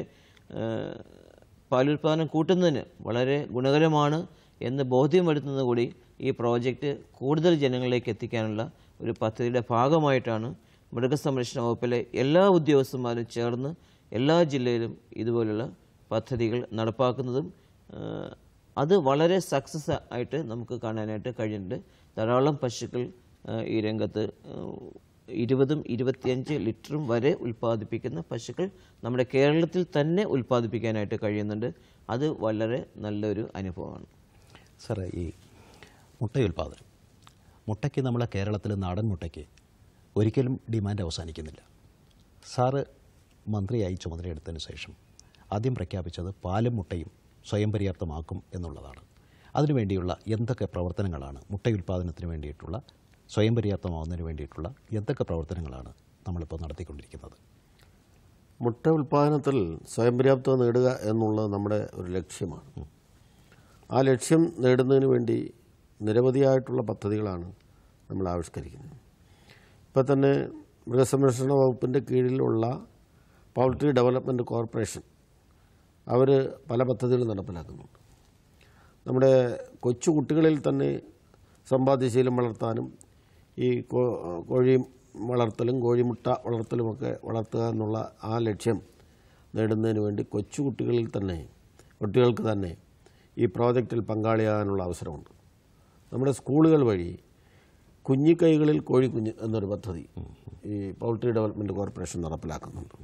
പാലുൽപാദനം കൂട്ടുന്നതിന് വളരെ ഗുണകരമാണ് എന്ന് ബോധ്യം വരുത്തുന്നത് കൂടി ഈ പ്രോജക്റ്റ് കൂടുതൽ ജനങ്ങളിലേക്ക് എത്തിക്കാനുള്ള ഒരു പദ്ധതിയുടെ ഭാഗമായിട്ടാണ് മൃഗസംരക്ഷണ വകുപ്പിലെ എല്ലാ ഉദ്യോഗസ്ഥന്മാരും ചേർന്ന് എല്ലാ ജില്ലയിലും ഇതുപോലുള്ള പദ്ധതികൾ നടപ്പാക്കുന്നതും ഏഹ്, അത് വളരെ സക്സസ് ആയിട്ട് നമുക്ക് കാണാനായിട്ട് കഴിയുന്നുണ്ട് ധാരാളം പശുക്കൾ ഏഹ്, ഈ രംഗത്ത് ഏഹ്, ഇരുപതും ഇരുപത്തിയഞ്ച് ലിറ്ററും വരെ ഉൽപ്പാദിപ്പിക്കുന്ന പശുക്കൾ നമ്മുടെ കേരളത്തിൽ തന്നെ ഉൽപ്പാദിപ്പിക്കാനായിട്ട് കഴിയുന്നുണ്ട് അത് വളരെ നല്ലൊരു അനുഭവമാണ് സാറേ ഈ മുട്ടയുൽപാദനം മുട്ടയ്ക്ക് നമ്മളെ കേരളത്തിൽ നാടൻ മുട്ടയ്ക്ക് ഒരിക്കലും ഡിമാൻഡ് അവസാനിക്കുന്നില്ല സാറ് മന്ത്രിയായി ചുമതലയെടുത്തതിന് ശേഷം ആദ്യം പ്രഖ്യാപിച്ചത് പാലും മുട്ടയും സ്വയം പര്യാപ്തമാക്കും എന്നുള്ളതാണ് അതിനുവേണ്ടിയുള്ള എന്തൊക്കെ പ്രവർത്തനങ്ങളാണ് മുട്ടയുൽപാദനത്തിന് വേണ്ടിയിട്ടുള്ള സ്വയം പര്യാപ്തമാവുന്നതിന് വേണ്ടിയിട്ടുള്ള എന്തൊക്കെ പ്രവർത്തനങ്ങളാണ് നമ്മളിപ്പോൾ നടത്തിക്കൊണ്ടിരിക്കുന്നത് മുട്ട ഉൽപ്പാദനത്തിൽ സ്വയം പര്യാപ്തത നേടുക എന്നുള്ളത് നമ്മുടെ ഒരു ലക്ഷ്യമാണ് ആ ലക്ഷ്യം നേടുന്നതിന് വേണ്ടി നിരവധിയായിട്ടുള്ള പദ്ധതികളാണ് നമ്മൾ ആവിഷ്കരിക്കുന്നത് ഇപ്പോൾ തന്നെ മൃഗസംരക്ഷണ വകുപ്പിൻ്റെ കീഴിലുള്ള പൗൾട്രി ഡെവലപ്മെൻറ്റ് കോർപ്പറേഷൻ അവർ പല പദ്ധതികളും നടപ്പിലാക്കുന്നുണ്ട് നമ്മുടെ കൊച്ചു കുട്ടികളിൽ തന്നെ സമ്പാദ്യശീലം വളർത്താനും ഈ കോ- കോഴി വളർത്തലും കോഴിമുട്ട വളർത്തലുമൊക്കെ വളർത്തുക എന്നുള്ള ആ ലക്ഷ്യം നേടുന്നതിന് വേണ്ടി കൊച്ചു കുട്ടികളിൽ തന്നെ കുട്ടികൾക്ക് തന്നെ ഈ പ്രോജക്റ്റിൽ പങ്കാളിയാകാനുള്ള അവസരമുണ്ട് നമ്മുടെ സ്കൂളുകൾ വഴി കുഞ്ഞിക്കൈകളിൽ കോഴിക്കുഞ്ഞ് എന്നൊരു പദ്ധതി ഈ പൗൾട്രി ഡെവലപ്മെൻറ്റ് കോർപ്പറേഷൻ നടപ്പിലാക്കുന്നുണ്ട്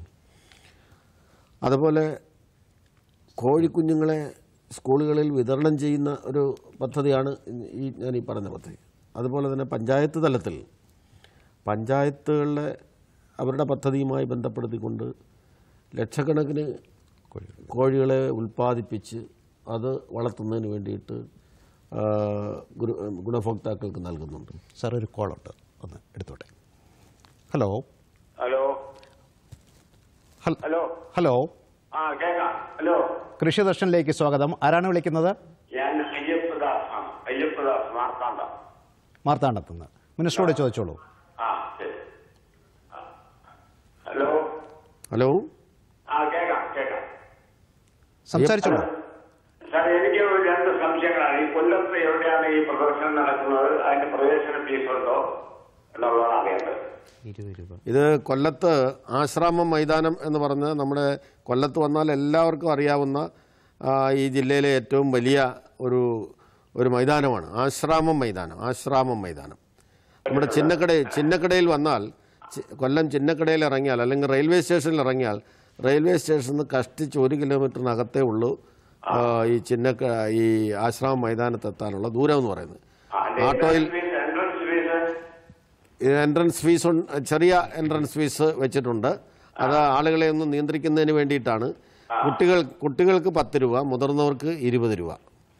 അതുപോലെ കോഴിക്കുഞ്ഞുങ്ങളെ സ്കൂളുകളിൽ വിതരണം ചെയ്യുന്ന ഒരു പദ്ധതിയാണ് ഈ ഞാൻ ഈ പറഞ്ഞ പദ്ധതി അതുപോലെ തന്നെ പഞ്ചായത്ത് തലത്തിൽ പഞ്ചായത്തുകളിലെ അവരുടെ പദ്ധതിയുമായി ബന്ധപ്പെടുത്തിക്കൊണ്ട് ലക്ഷക്കണക്കിന് കോഴികളെ ഉൽപ്പാദിപ്പിച്ച് അത് വളർത്തുന്നതിന് വേണ്ടിയിട്ട് ആ, ഗുരു- ഗുണഭോക്താക്കൾക്ക് നൽകുന്നുണ്ട് സാർ ഒരു കോളുണ്ട് ഒന്ന് എടുത്തോട്ടെ ഹലോ ഹലോ ഹൽ- ഹലോ ഹലോ ആ കേക്കാം ഹലോ കൃഷി ദർശനിലേക്ക് സ്വാഗതം ആരാണ് വിളിക്കുന്നത് ഞാൻ അയ്യപ്പദാസ് ആണ് അയ്യപ്പദാസ് മാർത്താണ്ഡ മാർത്താണ്ഡത്തുനിന്ന് മിനിസ്റ്ററോട് ചോദിച്ചോളൂ ആ ശരി ആ. ഹലോ ഹലോ ആ കേക്കാം കേക്കാം സംസാരിച്ചോളൂ സാർ എനിക്ക് ഒരു രണ്ട് സംശയങ്ങളാണ് ഈ കൊല്ലത്ത് എവിടെയാണ് ഈ പ്രദർശനം നടക്കുന്നത് അതിന്റെ പ്രവേശന ഫീസ് ഉണ്ടോ എന്നുള്ളതാണ് അറിയേണ്ടത് ഇരുപത് രൂപ ഇത് കൊല്ലത്ത് ആശ്രാമം മൈതാനം എന്ന് പറഞ്ഞ് നമ്മുടെ കൊല്ലത്ത് വന്നാൽ എല്ലാവർക്കും അറിയാവുന്ന ആ, ഈ ജില്ലയിലെ ഏറ്റവും വലിയ ഒരു ഒരു മൈതാനമാണ് ആശ്രാമം മൈതാനം ആശ്രാമം മൈതാനം നമ്മുടെ ചിന്നക്കട ചിന്നക്കടയിൽ വന്നാൽ ചി- കൊല്ലം ചിന്നക്കടയിൽ ഇറങ്ങിയാൽ അല്ലെങ്കിൽ റെയിൽവേ സ്റ്റേഷനിൽ ഇറങ്ങിയാൽ റെയിൽവേ സ്റ്റേഷനിൽ നിന്ന് കഷ്ടിച്ച് ഒരു കിലോമീറ്ററിനകത്തേ ഉള്ളൂ ആ, ഈ ചിന്നക്ക ഈ ആശ്രാമം മൈതാനത്ത് എത്താനുള്ള ദൂരം എന്ന് പറയുന്നത് ആ, അതിന്റെ ആട്ടോയിൽ fees entrance fees entrance fees ഉൺ- ചെറിയ എൻട്രൻസ് ഫീസ് വെച്ചിട്ടുണ്ട് അത് ആളുകളെ ഒന്ന് നിയന്ത്രിക്കുന്നതിന് വേണ്ടിയിട്ടാണ് കുട്ടികൾ കുട്ടികൾക്ക് പത്ത് രൂപ മുതിർന്നവർക്ക് ഇരുപത് രൂപ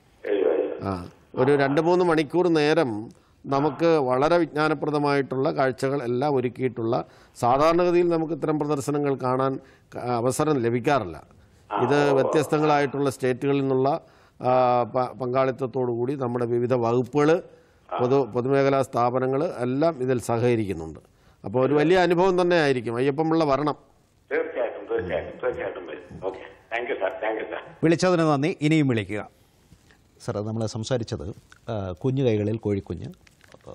ആ ഒരു രണ്ട് മൂന്ന് മണിക്കൂർ നേരം നമുക്ക് വളരെ വിജ്ഞാനപ്രദമായിട്ടുള്ള കാഴ്ചകൾ എല്ലാം ഒരുക്കിയിട്ടുള്ള സാധാരണഗതിയിൽ നമുക്ക് ഇത്തരം പ്രദർശനങ്ങൾ കാണാൻ ക- അവസരം ലഭിക്കാറില്ല ഇത് വ്യത്യസ്തങ്ങളായിട്ടുള്ള സ്റ്റേറ്റുകളിൽ നിന്നുള്ള ആ, പ- പങ്കാളിത്തത്തോടു കൂടി നമ്മുടെ വിവിധ വകുപ്പുകൾ പൊതു പൊതുമേഖലാ സ്ഥാപനങ്ങൾ എല്ലാം ഇതിൽ സഹകരിക്കുന്നുണ്ട് അപ്പോൾ ഒരു വലിയ അനുഭവം തന്നെ ആയിരിക്കും അയ്യപ്പമുള്ള വരണം തീർച്ചയായിട്ടും തീർച്ചയായിട്ടും തീർച്ചയായിട്ടും വരും okay thank you sir thank you sir വിളിച്ചതിന് നന്ദി ഇനിയും വിളിക്കുക സാർ നമ്മൾ സംസാരിച്ചത് ആ, കുഞ്ഞു കൈകളിൽ കോഴിക്കുഞ്ഞ് ആ,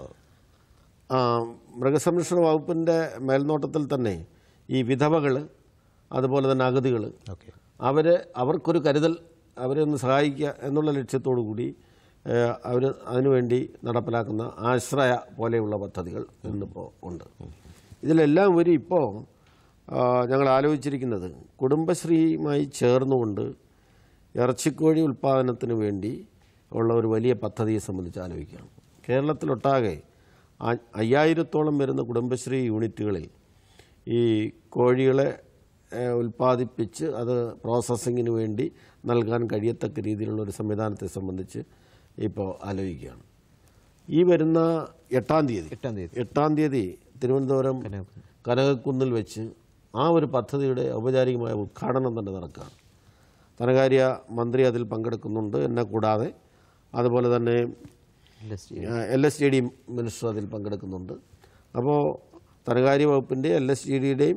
ആ, മൃഗസംരക്ഷണ വകുപ്പിൻ്റെ മേൽനോട്ടത്തിൽ തന്നെ ഈ വിധവകൾ അതുപോലെ തന്നെ അഗതികൾ ഓക്കെ അവർ അവർക്കൊരു കരുതൽ അവരെ ഒന്ന് സഹായിക്കുക എന്നുള്ള ലക്ഷ്യത്തോടു കൂടി അവർ അതിനുവേണ്ടി നടപ്പിലാക്കുന്ന ആശ്രയ പോലെയുള്ള പദ്ധതികൾ ഇന്നിപ്പോൾ ഉണ്ട് ഇതിലെല്ലാം ഉപരി ഇപ്പോൾ ഞങ്ങൾ ആലോചിച്ചിരിക്കുന്നത് കുടുംബശ്രീയുമായി ചേർന്നുകൊണ്ട് ഇറച്ചിക്കോഴി ഉൽപ്പാദനത്തിന് വേണ്ടി ഉള്ള ഒരു വലിയ പദ്ധതിയെ സംബന്ധിച്ച് ആലോചിക്കുകയാണ് കേരളത്തിലൊട്ടാകെ ആ- അയ്യായിരത്തോളം വരുന്ന കുടുംബശ്രീ യൂണിറ്റുകളിൽ ഈ കോഴികളെ ഏഹ്, ഉൽപ്പാദിപ്പിച്ച് അത് പ്രോസസ്സിങ്ങിന് വേണ്ടി നൽകാൻ കഴിയത്തക്ക രീതിയിലുള്ള ഒരു സംവിധാനത്തെ സംബന്ധിച്ച് ഇപ്പോൾ ആലോചിക്കുകയാണ് ഈ വരുന്ന എട്ടാം തീയതി എട്ടാം തീയതി എട്ടാം തീയതി തിരുവനന്തപുരം കനകക്കുന്നിൽ വെച്ച് ആ ഒരു പദ്ധതിയുടെ ഔപചാരികമായ ഉദ്ഘാടനം തന്നെ നടക്കുകയാണ് ധനകാര്യ മന്ത്രി അതിൽ പങ്കെടുക്കുന്നുണ്ട് എന്നെ കൂടാതെ അതുപോലെ തന്നെ industry L S G D minister അതിൽ പങ്കെടുക്കുന്നുണ്ട് അപ്പോൾ ധനകാര്യ വകുപ്പിൻ്റെ എൽ എസ് ജി ഡിയുടെയും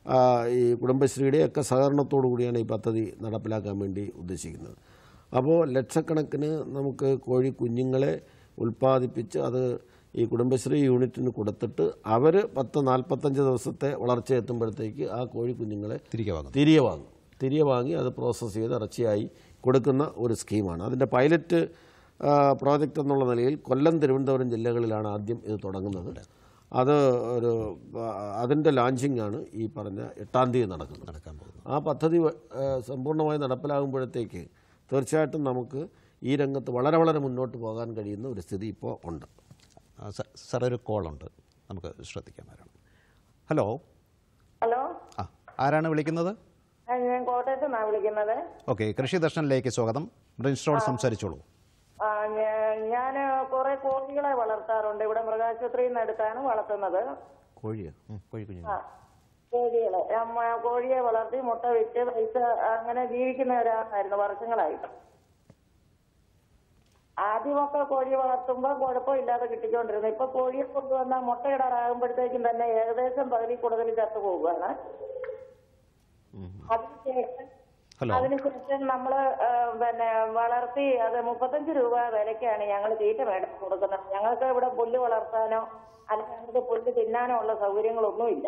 ഈ കുടുംബശ്രീയുടെയും ഒക്കെ സഹകരണത്തോടു കൂടിയാണ് ഈ പദ്ധതി നടപ്പിലാക്കാൻ വേണ്ടി ഉദ്ദേശിക്കുന്നത് അപ്പോൾ ലക്ഷക്കണക്കിന് നമുക്ക് കോഴി കുഞ്ഞുങ്ങളെ ഉൽപ്പാദിപ്പിച്ച് അത് ഈ കുടുംബശ്രീ യൂണിറ്റിന് കൊടുത്തിട്ട് അവർ പത്ത് നാൽപ്പത്തഞ്ച് ദിവസത്തെ വളർച്ച എത്തുമ്പോഴത്തേക്ക് ആ കോഴി കുഞ്ഞുങ്ങളെ തിരികെ വാങ്ങുന്നു തിരികെ വാങ്ങും തിരികെ വാങ്ങി അത് പ്രോസസ്സ് ചെയ്ത് ഇറച്ചിയായി കൊടുക്കുന്ന ഒരു സ്കീമാണ് അതിൻ്റെ പൈലറ്റ് ആ, പ്രോജക്റ്റ് എന്നുള്ള നിലയിൽ കൊല്ലം തിരുവനന്തപുരം ജില്ലകളിലാണ് ആദ്യം ഇത് തുടങ്ങുന്നത് അത് ഒരു ആ, അതിൻ്റെ ലാഞ്ചിങ് ആണ് ഈ പറഞ്ഞ എട്ടാം തീയതി നടക്കുന്നത് നടക്കാൻ പോകുന്നു ആ പദ്ധതി ആ, സമ്പൂർണ്ണമായി നടപ്പിലാകുമ്പോഴത്തേക്ക് തീർച്ചയായിട്ടും നമുക്ക് ഈ രംഗത്ത് വളരെ വളരെ മുന്നോട്ട് പോകാൻ കഴിയുന്ന ഒരു സ്ഥിതി ഇപ്പോൾ ഉണ്ട് ആ, സ- സാർ ഒരു കോളുണ്ട് നമുക്ക് ശ്രദ്ധിക്കാം ആരാണ് ഹലോ ഹലോ ആ ആരാണ് വിളിക്കുന്നത് ആ, ഞാൻ കോട്ടയത്ത് നിന്നാണ് വിളിക്കുന്നത് ഓക്കെ കൃഷി ദർശനിലേക്ക് സ്വാഗതം മിനിസ്റ്ററോട് സംസാരിച്ചോളൂ ഞാൻ കുറെ കോഴികളെ വളർത്താറുണ്ട് ഇവിടെ മൃഗാശുപത്രിയിൽ നിന്ന് എടുത്താണ് വളർത്തുന്നത് കോഴിയോ ഉം, കോഴിക്കുഞ്ഞു ആ കോഴികളെ അമ്മ കോഴിയെ വളർത്തി മുട്ട വിറ്റ് പൈസ അങ്ങനെ ജീവിക്കുന്ന ഒരാളായിരുന്നു വർഷങ്ങളായിട്ട് ആദ്യമൊക്കെ കോഴി വളർത്തുമ്പോ കുഴപ്പമില്ലാതെ കിട്ടിക്കൊണ്ടിരുന്നു ഇപ്പൊ കോഴിയെ കൊണ്ടുവന്ന മുട്ടയിടാറാകുമ്പോഴത്തേക്കും തന്നെ ഏകദേശം പകുതി കൂടുതൽ ചത്തു പോവുകയാണ് അതിനുശേഷം ഹലോ. അതിനുശേഷം നമ്മള് ആ, പിന്നെ വളർത്തി അത് മുപ്പത്തഞ്ച് രൂപ വിലക്കാണ് ഞങ്ങൾ തീറ്റ മേടിച്ച് കൊടുക്കുന്നത് ഞങ്ങൾക്ക് ഇവിടെ പുല്ല് വളർത്താനോ അല്ലെങ്കിൽ ഞങ്ങൾക്ക് പുല്ല് തിന്നാനോ ഉള്ള സൗകര്യങ്ങളൊന്നുമില്ല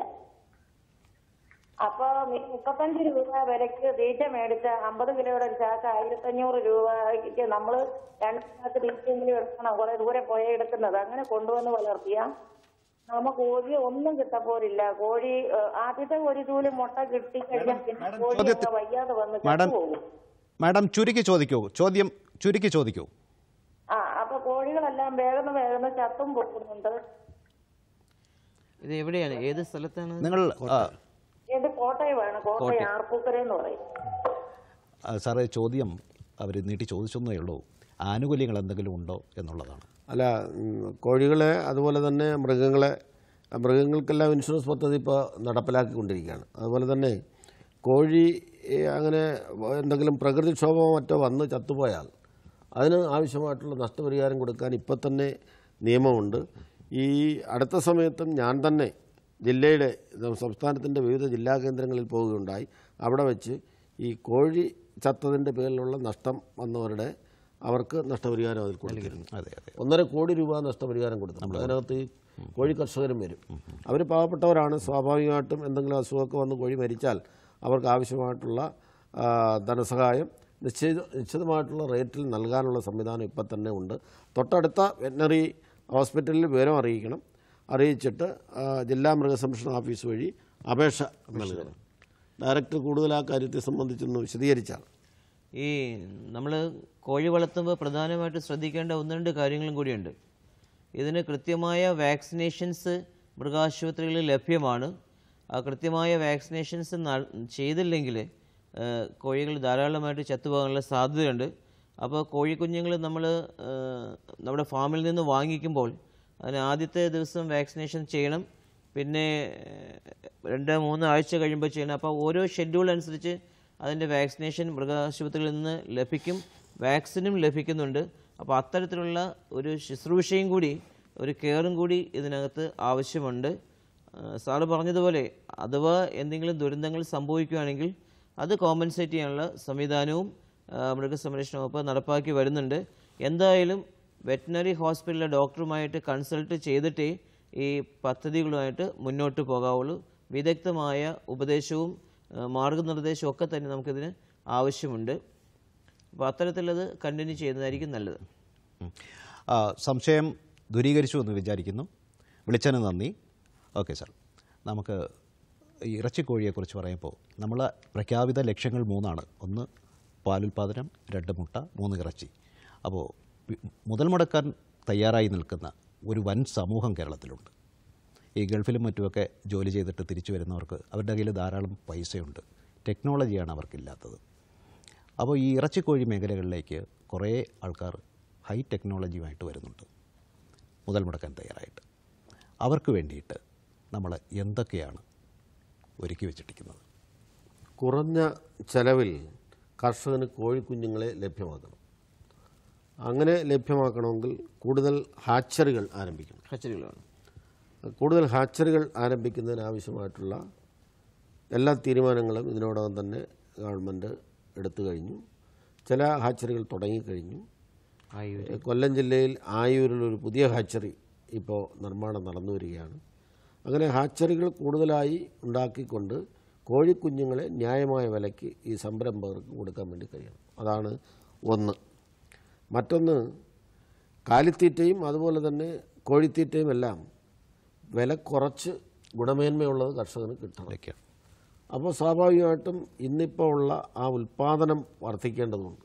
അപ്പൊ ഈ മുപ്പത്തഞ്ച് രൂപ വിലക്ക് തീറ്റ മേടിച്ച അമ്പത് കിലോയുടെ ഒരു ചാക്ക് ആയിരത്തഞ്ഞൂറ് രൂപയ്ക്ക് നമ്മള് രണ്ട് ചാക്ക് തീറ്റയെങ്കിലും എടുക്കണം കുറെ ദൂരെ പോയേ എടുക്കുന്നത് അങ്ങനെ കൊണ്ടുവന്ന് വളർത്തിയ നമ്മ കോഴി ഒന്നും കിട്ടപ്പോരില്ല കോഴി ഏഹ്, ആദ്യത്തെ ഒരു ചൂല് മുട്ട കിട്ടി കഴിഞ്ഞാൽ പിന്നെ കോഴി ചോദ്യത്തി- അങ്ങ് വയ്യാതെ വന്ന് മാഡം ചത്തുപോകും മാഡം ചുരുക്കി ചോദിക്കൂ ചോദ്യം ചുരുക്കി ചോദിക്കൂ ആ അപ്പൊ കോഴികളെല്ലാം വേഗം വേഗം ചത്തും പോകുന്നുണ്ട് ഇത് എവിടെയാണ് ഏത് സ്ഥലത്താണ് നിങ്ങൾ ആ, ഇത് കോട്ടയമാണ് കോട്ടയം ആർപ്പൂക്കര എന്ന് പറയും ആ, സാറേ ചോദ്യം അവർ നീട്ടി ചോദിച്ചെന്നേ ഉള്ളൂ ആനുകൂല്യങ്ങൾ എന്തെങ്കിലും ഉണ്ടോ എന്നുള്ളതാണ് അല്ല ഉം, കോഴികളെ അതുപോലെ തന്നെ മൃഗങ്ങളെ മൃഗങ്ങൾക്കെല്ലാം ഇൻഷുറൻസ് പദ്ധതി ഇപ്പോൾ നടപ്പിലാക്കിക്കൊണ്ടിരിക്കുകയാണ് അതുപോലെ തന്നെ കോഴി ഏ, അങ്ങനെ എന്തെങ്കിലും പ്രകൃതിക്ഷോഭമോ മറ്റോ വന്ന് ചത്തുപോയാൽ അതിന് ആവശ്യമായിട്ടുള്ള നഷ്ടപരിഹാരം കൊടുക്കാൻ ഇപ്പം തന്നെ നിയമമുണ്ട് ഈ അടുത്ത സമയത്തും ഞാൻ തന്നെ ജില്ലയുടെ സംസ്ഥാനത്തിൻ്റെ വിവിധ ജില്ലാ കേന്ദ്രങ്ങളിൽ പോവുകയുണ്ടായി അവിടെ വെച്ച് ഈ കോഴി ചത്തതിൻ്റെ പേരിലുള്ള നഷ്ടം വന്നവരുടെ അവർക്ക് നഷ്ടപരിഹാരം അതിൽ കൊടുത്തിരുന്നു അതെ അതെ ഒന്നര കോടി രൂപ നഷ്ടപരിഹാരം കൊടുത്തു അതിനകത്ത് ഈ കോഴി കർഷകരും വരും അവർ പാവപ്പെട്ടവരാണ് സ്വാഭാവികമായിട്ടും എന്തെങ്കിലും അസുഖമൊക്കെ വന്ന് കോഴി മരിച്ചാൽ അവർക്ക് ആവശ്യമായിട്ടുള്ള ആ, ധനസഹായം നിശ്ചിത നിശ്ചിതമായിട്ടുള്ള റേറ്റിൽ നൽകാനുള്ള സംവിധാനം ഇപ്പം തന്നെ ഉണ്ട് തൊട്ടടുത്ത വെറ്റിനറി ഹോസ്പിറ്റലിൽ വിവരം അറിയിക്കണം അറിയിച്ചിട്ട് ആ, ജില്ലാ മൃഗസംരക്ഷണ ഓഫീസ് വഴി അപേക്ഷ നൽകണം ഡയറക്ടർ കൂടുതൽ ആ കാര്യത്തെ സംബന്ധിച്ചൊന്ന് വിശദീകരിച്ചാൽ ഈ നമ്മൾ കോഴി വളർത്തുമ്പോൾ പ്രധാനമായിട്ട് ശ്രദ്ധിക്കേണ്ട ഒന്ന് രണ്ട് കാര്യങ്ങളും കൂടിയുണ്ട് ഇതിന് കൃത്യമായ വാക്സിനേഷൻസ് മൃഗാശുപത്രികളിൽ ലഭ്യമാണ് ആ കൃത്യമായ വാക്സിനേഷൻസ് ന- ചെയ്തില്ലെങ്കിൽ ഏഹ്, കോഴികൾ ധാരാളമായിട്ട് ചത്തുപോകാനുള്ള സാധ്യതയുണ്ട് അപ്പോൾ കോഴിക്കുഞ്ഞുങ്ങൾ നമ്മൾ നമ്മുടെ ഫാമിൽ നിന്ന് വാങ്ങിക്കുമ്പോൾ അതിന് ആദ്യത്തെ ദിവസം വാക്സിനേഷൻ ചെയ്യണം പിന്നെ ഏഹ്, രണ്ട് മൂന്ന് ആഴ്ച കഴിയുമ്പോൾ ചെയ്യണം അപ്പോൾ ഓരോ ഷെഡ്യൂൾ അനുസരിച്ച് അതിൻ്റെ വാക്സിനേഷൻ മൃഗാശുപത്രിയിൽ നിന്ന് ലഭിക്കും വാക്സിനും ലഭിക്കുന്നുണ്ട് അപ്പോൾ അത്തരത്തിലുള്ള ഒരു ശുശ്രൂഷയും കൂടി ഒരു കെയറും കൂടി ഇതിനകത്ത് ആവശ്യമുണ്ട് ആ, സാറ് പറഞ്ഞതുപോലെ അഥവാ എന്തെങ്കിലും ദുരന്തങ്ങൾ സംഭവിക്കുകയാണെങ്കിൽ അത് കോമ്പൻസേറ്റ് ചെയ്യാനുള്ള സംവിധാനവും ആ, മൃഗസംരക്ഷണ വകുപ്പ് നടപ്പാക്കി വരുന്നുണ്ട് എന്തായാലും വെറ്റിനറി ഹോസ്പിറ്റലിലെ ഡോക്ടറുമായിട്ട് കൺസൾട്ട് ചെയ്തിട്ടേ ഈ പദ്ധതികളുമായിട്ട് മുന്നോട്ട് പോകാവുള്ളൂ വിദഗ്ധമായ ഉപദേശവും ആ, മാർഗനിർദ്ദേശവും ഒക്കെ തന്നെ നമുക്കിതിന് ആവശ്യമുണ്ട് അപ്പോൾ അത്തരത്തിലത് കണ്ടിന്യൂ ചെയ്യുന്നതായിരിക്കും നല്ലത് ഉം. ആ, സംശയം ദൂരീകരിച്ചു എന്ന് വിചാരിക്കുന്നു വിളിച്ചതിന് നന്ദി ഓക്കെ സാർ നമുക്ക് ഈ ഇറച്ചിക്കോഴിയെക്കുറിച്ച് പറയുമ്പോൾ നമ്മൾ പ്രഖ്യാപിത ലക്ഷ്യങ്ങൾ മൂന്നാണ് ഒന്ന് പാലുൽപാദനം രണ്ട് മുട്ട മൂന്ന് ഇറച്ചി അപ്പോൾ വി- മുതൽ മുടക്കാൻ തയ്യാറായി നിൽക്കുന്ന ഒരു വൻ സമൂഹം കേരളത്തിലുണ്ട് ഈ ഗൾഫിലും മറ്റുമൊക്കെ ജോലി ചെയ്തിട്ട് തിരിച്ചു വരുന്നവർക്ക് അവരുടെ കയ്യിൽ ധാരാളം പൈസയുണ്ട് ടെക്നോളജിയാണ് അവർക്കില്ലാത്തത് അപ്പോൾ ഈ ഇറച്ചിക്കോഴി മേഖലകളിലേക്ക് കുറേ ആൾക്കാർ ഹൈ ടെക്നോളജിയുമായിട്ട് വരുന്നുണ്ട് മുതൽ മുടക്കാൻ തയ്യാറായിട്ട് അവർക്ക് വേണ്ടിയിട്ട് നമ്മൾ എന്തൊക്കെയാണ് ഒരുക്കി വെച്ചിട്ടിരിക്കുന്നത് കുറഞ്ഞ ചെലവിൽ കർഷകന് കോഴിക്കുഞ്ഞുങ്ങളെ ലഭ്യമാക്കണം അങ്ങനെ ലഭ്യമാക്കണമെങ്കിൽ കൂടുതൽ ഹാച്ചറികൾ ആരംഭിക്കണം ഹച്ചറികളാണ് കൂടുതൽ ഹാച്ചറികൾ ആരംഭിക്കുന്നതിന് ആവശ്യമായിട്ടുള്ള എല്ലാ തീരുമാനങ്ങളും ഇതിനോടകം തന്നെ ഗവൺമെൻറ് എടുത്തു കഴിഞ്ഞു ചില ഹാച്ചറികൾ തുടങ്ങിക്കഴിഞ്ഞു ആയൂര് കൊല്ലം ജില്ലയിൽ ആയൂരിൽ ഒരു പുതിയ ഹാച്ചറി ഇപ്പോൾ നിർമ്മാണം നടന്നു വരികയാണ് അങ്ങനെ ഹാച്ചറികൾ കൂടുതലായി ഉണ്ടാക്കിക്കൊണ്ട് കോഴിക്കുഞ്ഞുങ്ങളെ ന്യായമായ വിലയ്ക്ക് ഈ സംരംഭകർക്ക് കൊടുക്കാൻ വേണ്ടി കഴിയണം അതാണ് ഒന്ന് മറ്റൊന്ന് കാലിത്തീറ്റയും അതുപോലെ തന്നെ കോഴിത്തീറ്റയും എല്ലാം വില കുറച്ച് ഗുണമേന്മയുള്ളത് കർഷകന് കിട്ടണം ഇതൊക്കെയാണ് അപ്പോൾ സ്വാഭാവികമായിട്ടും ഇന്നിപ്പോൾ ഉള്ള ആ ഉൽപ്പാദനം വർദ്ധിക്കേണ്ടതുണ്ട്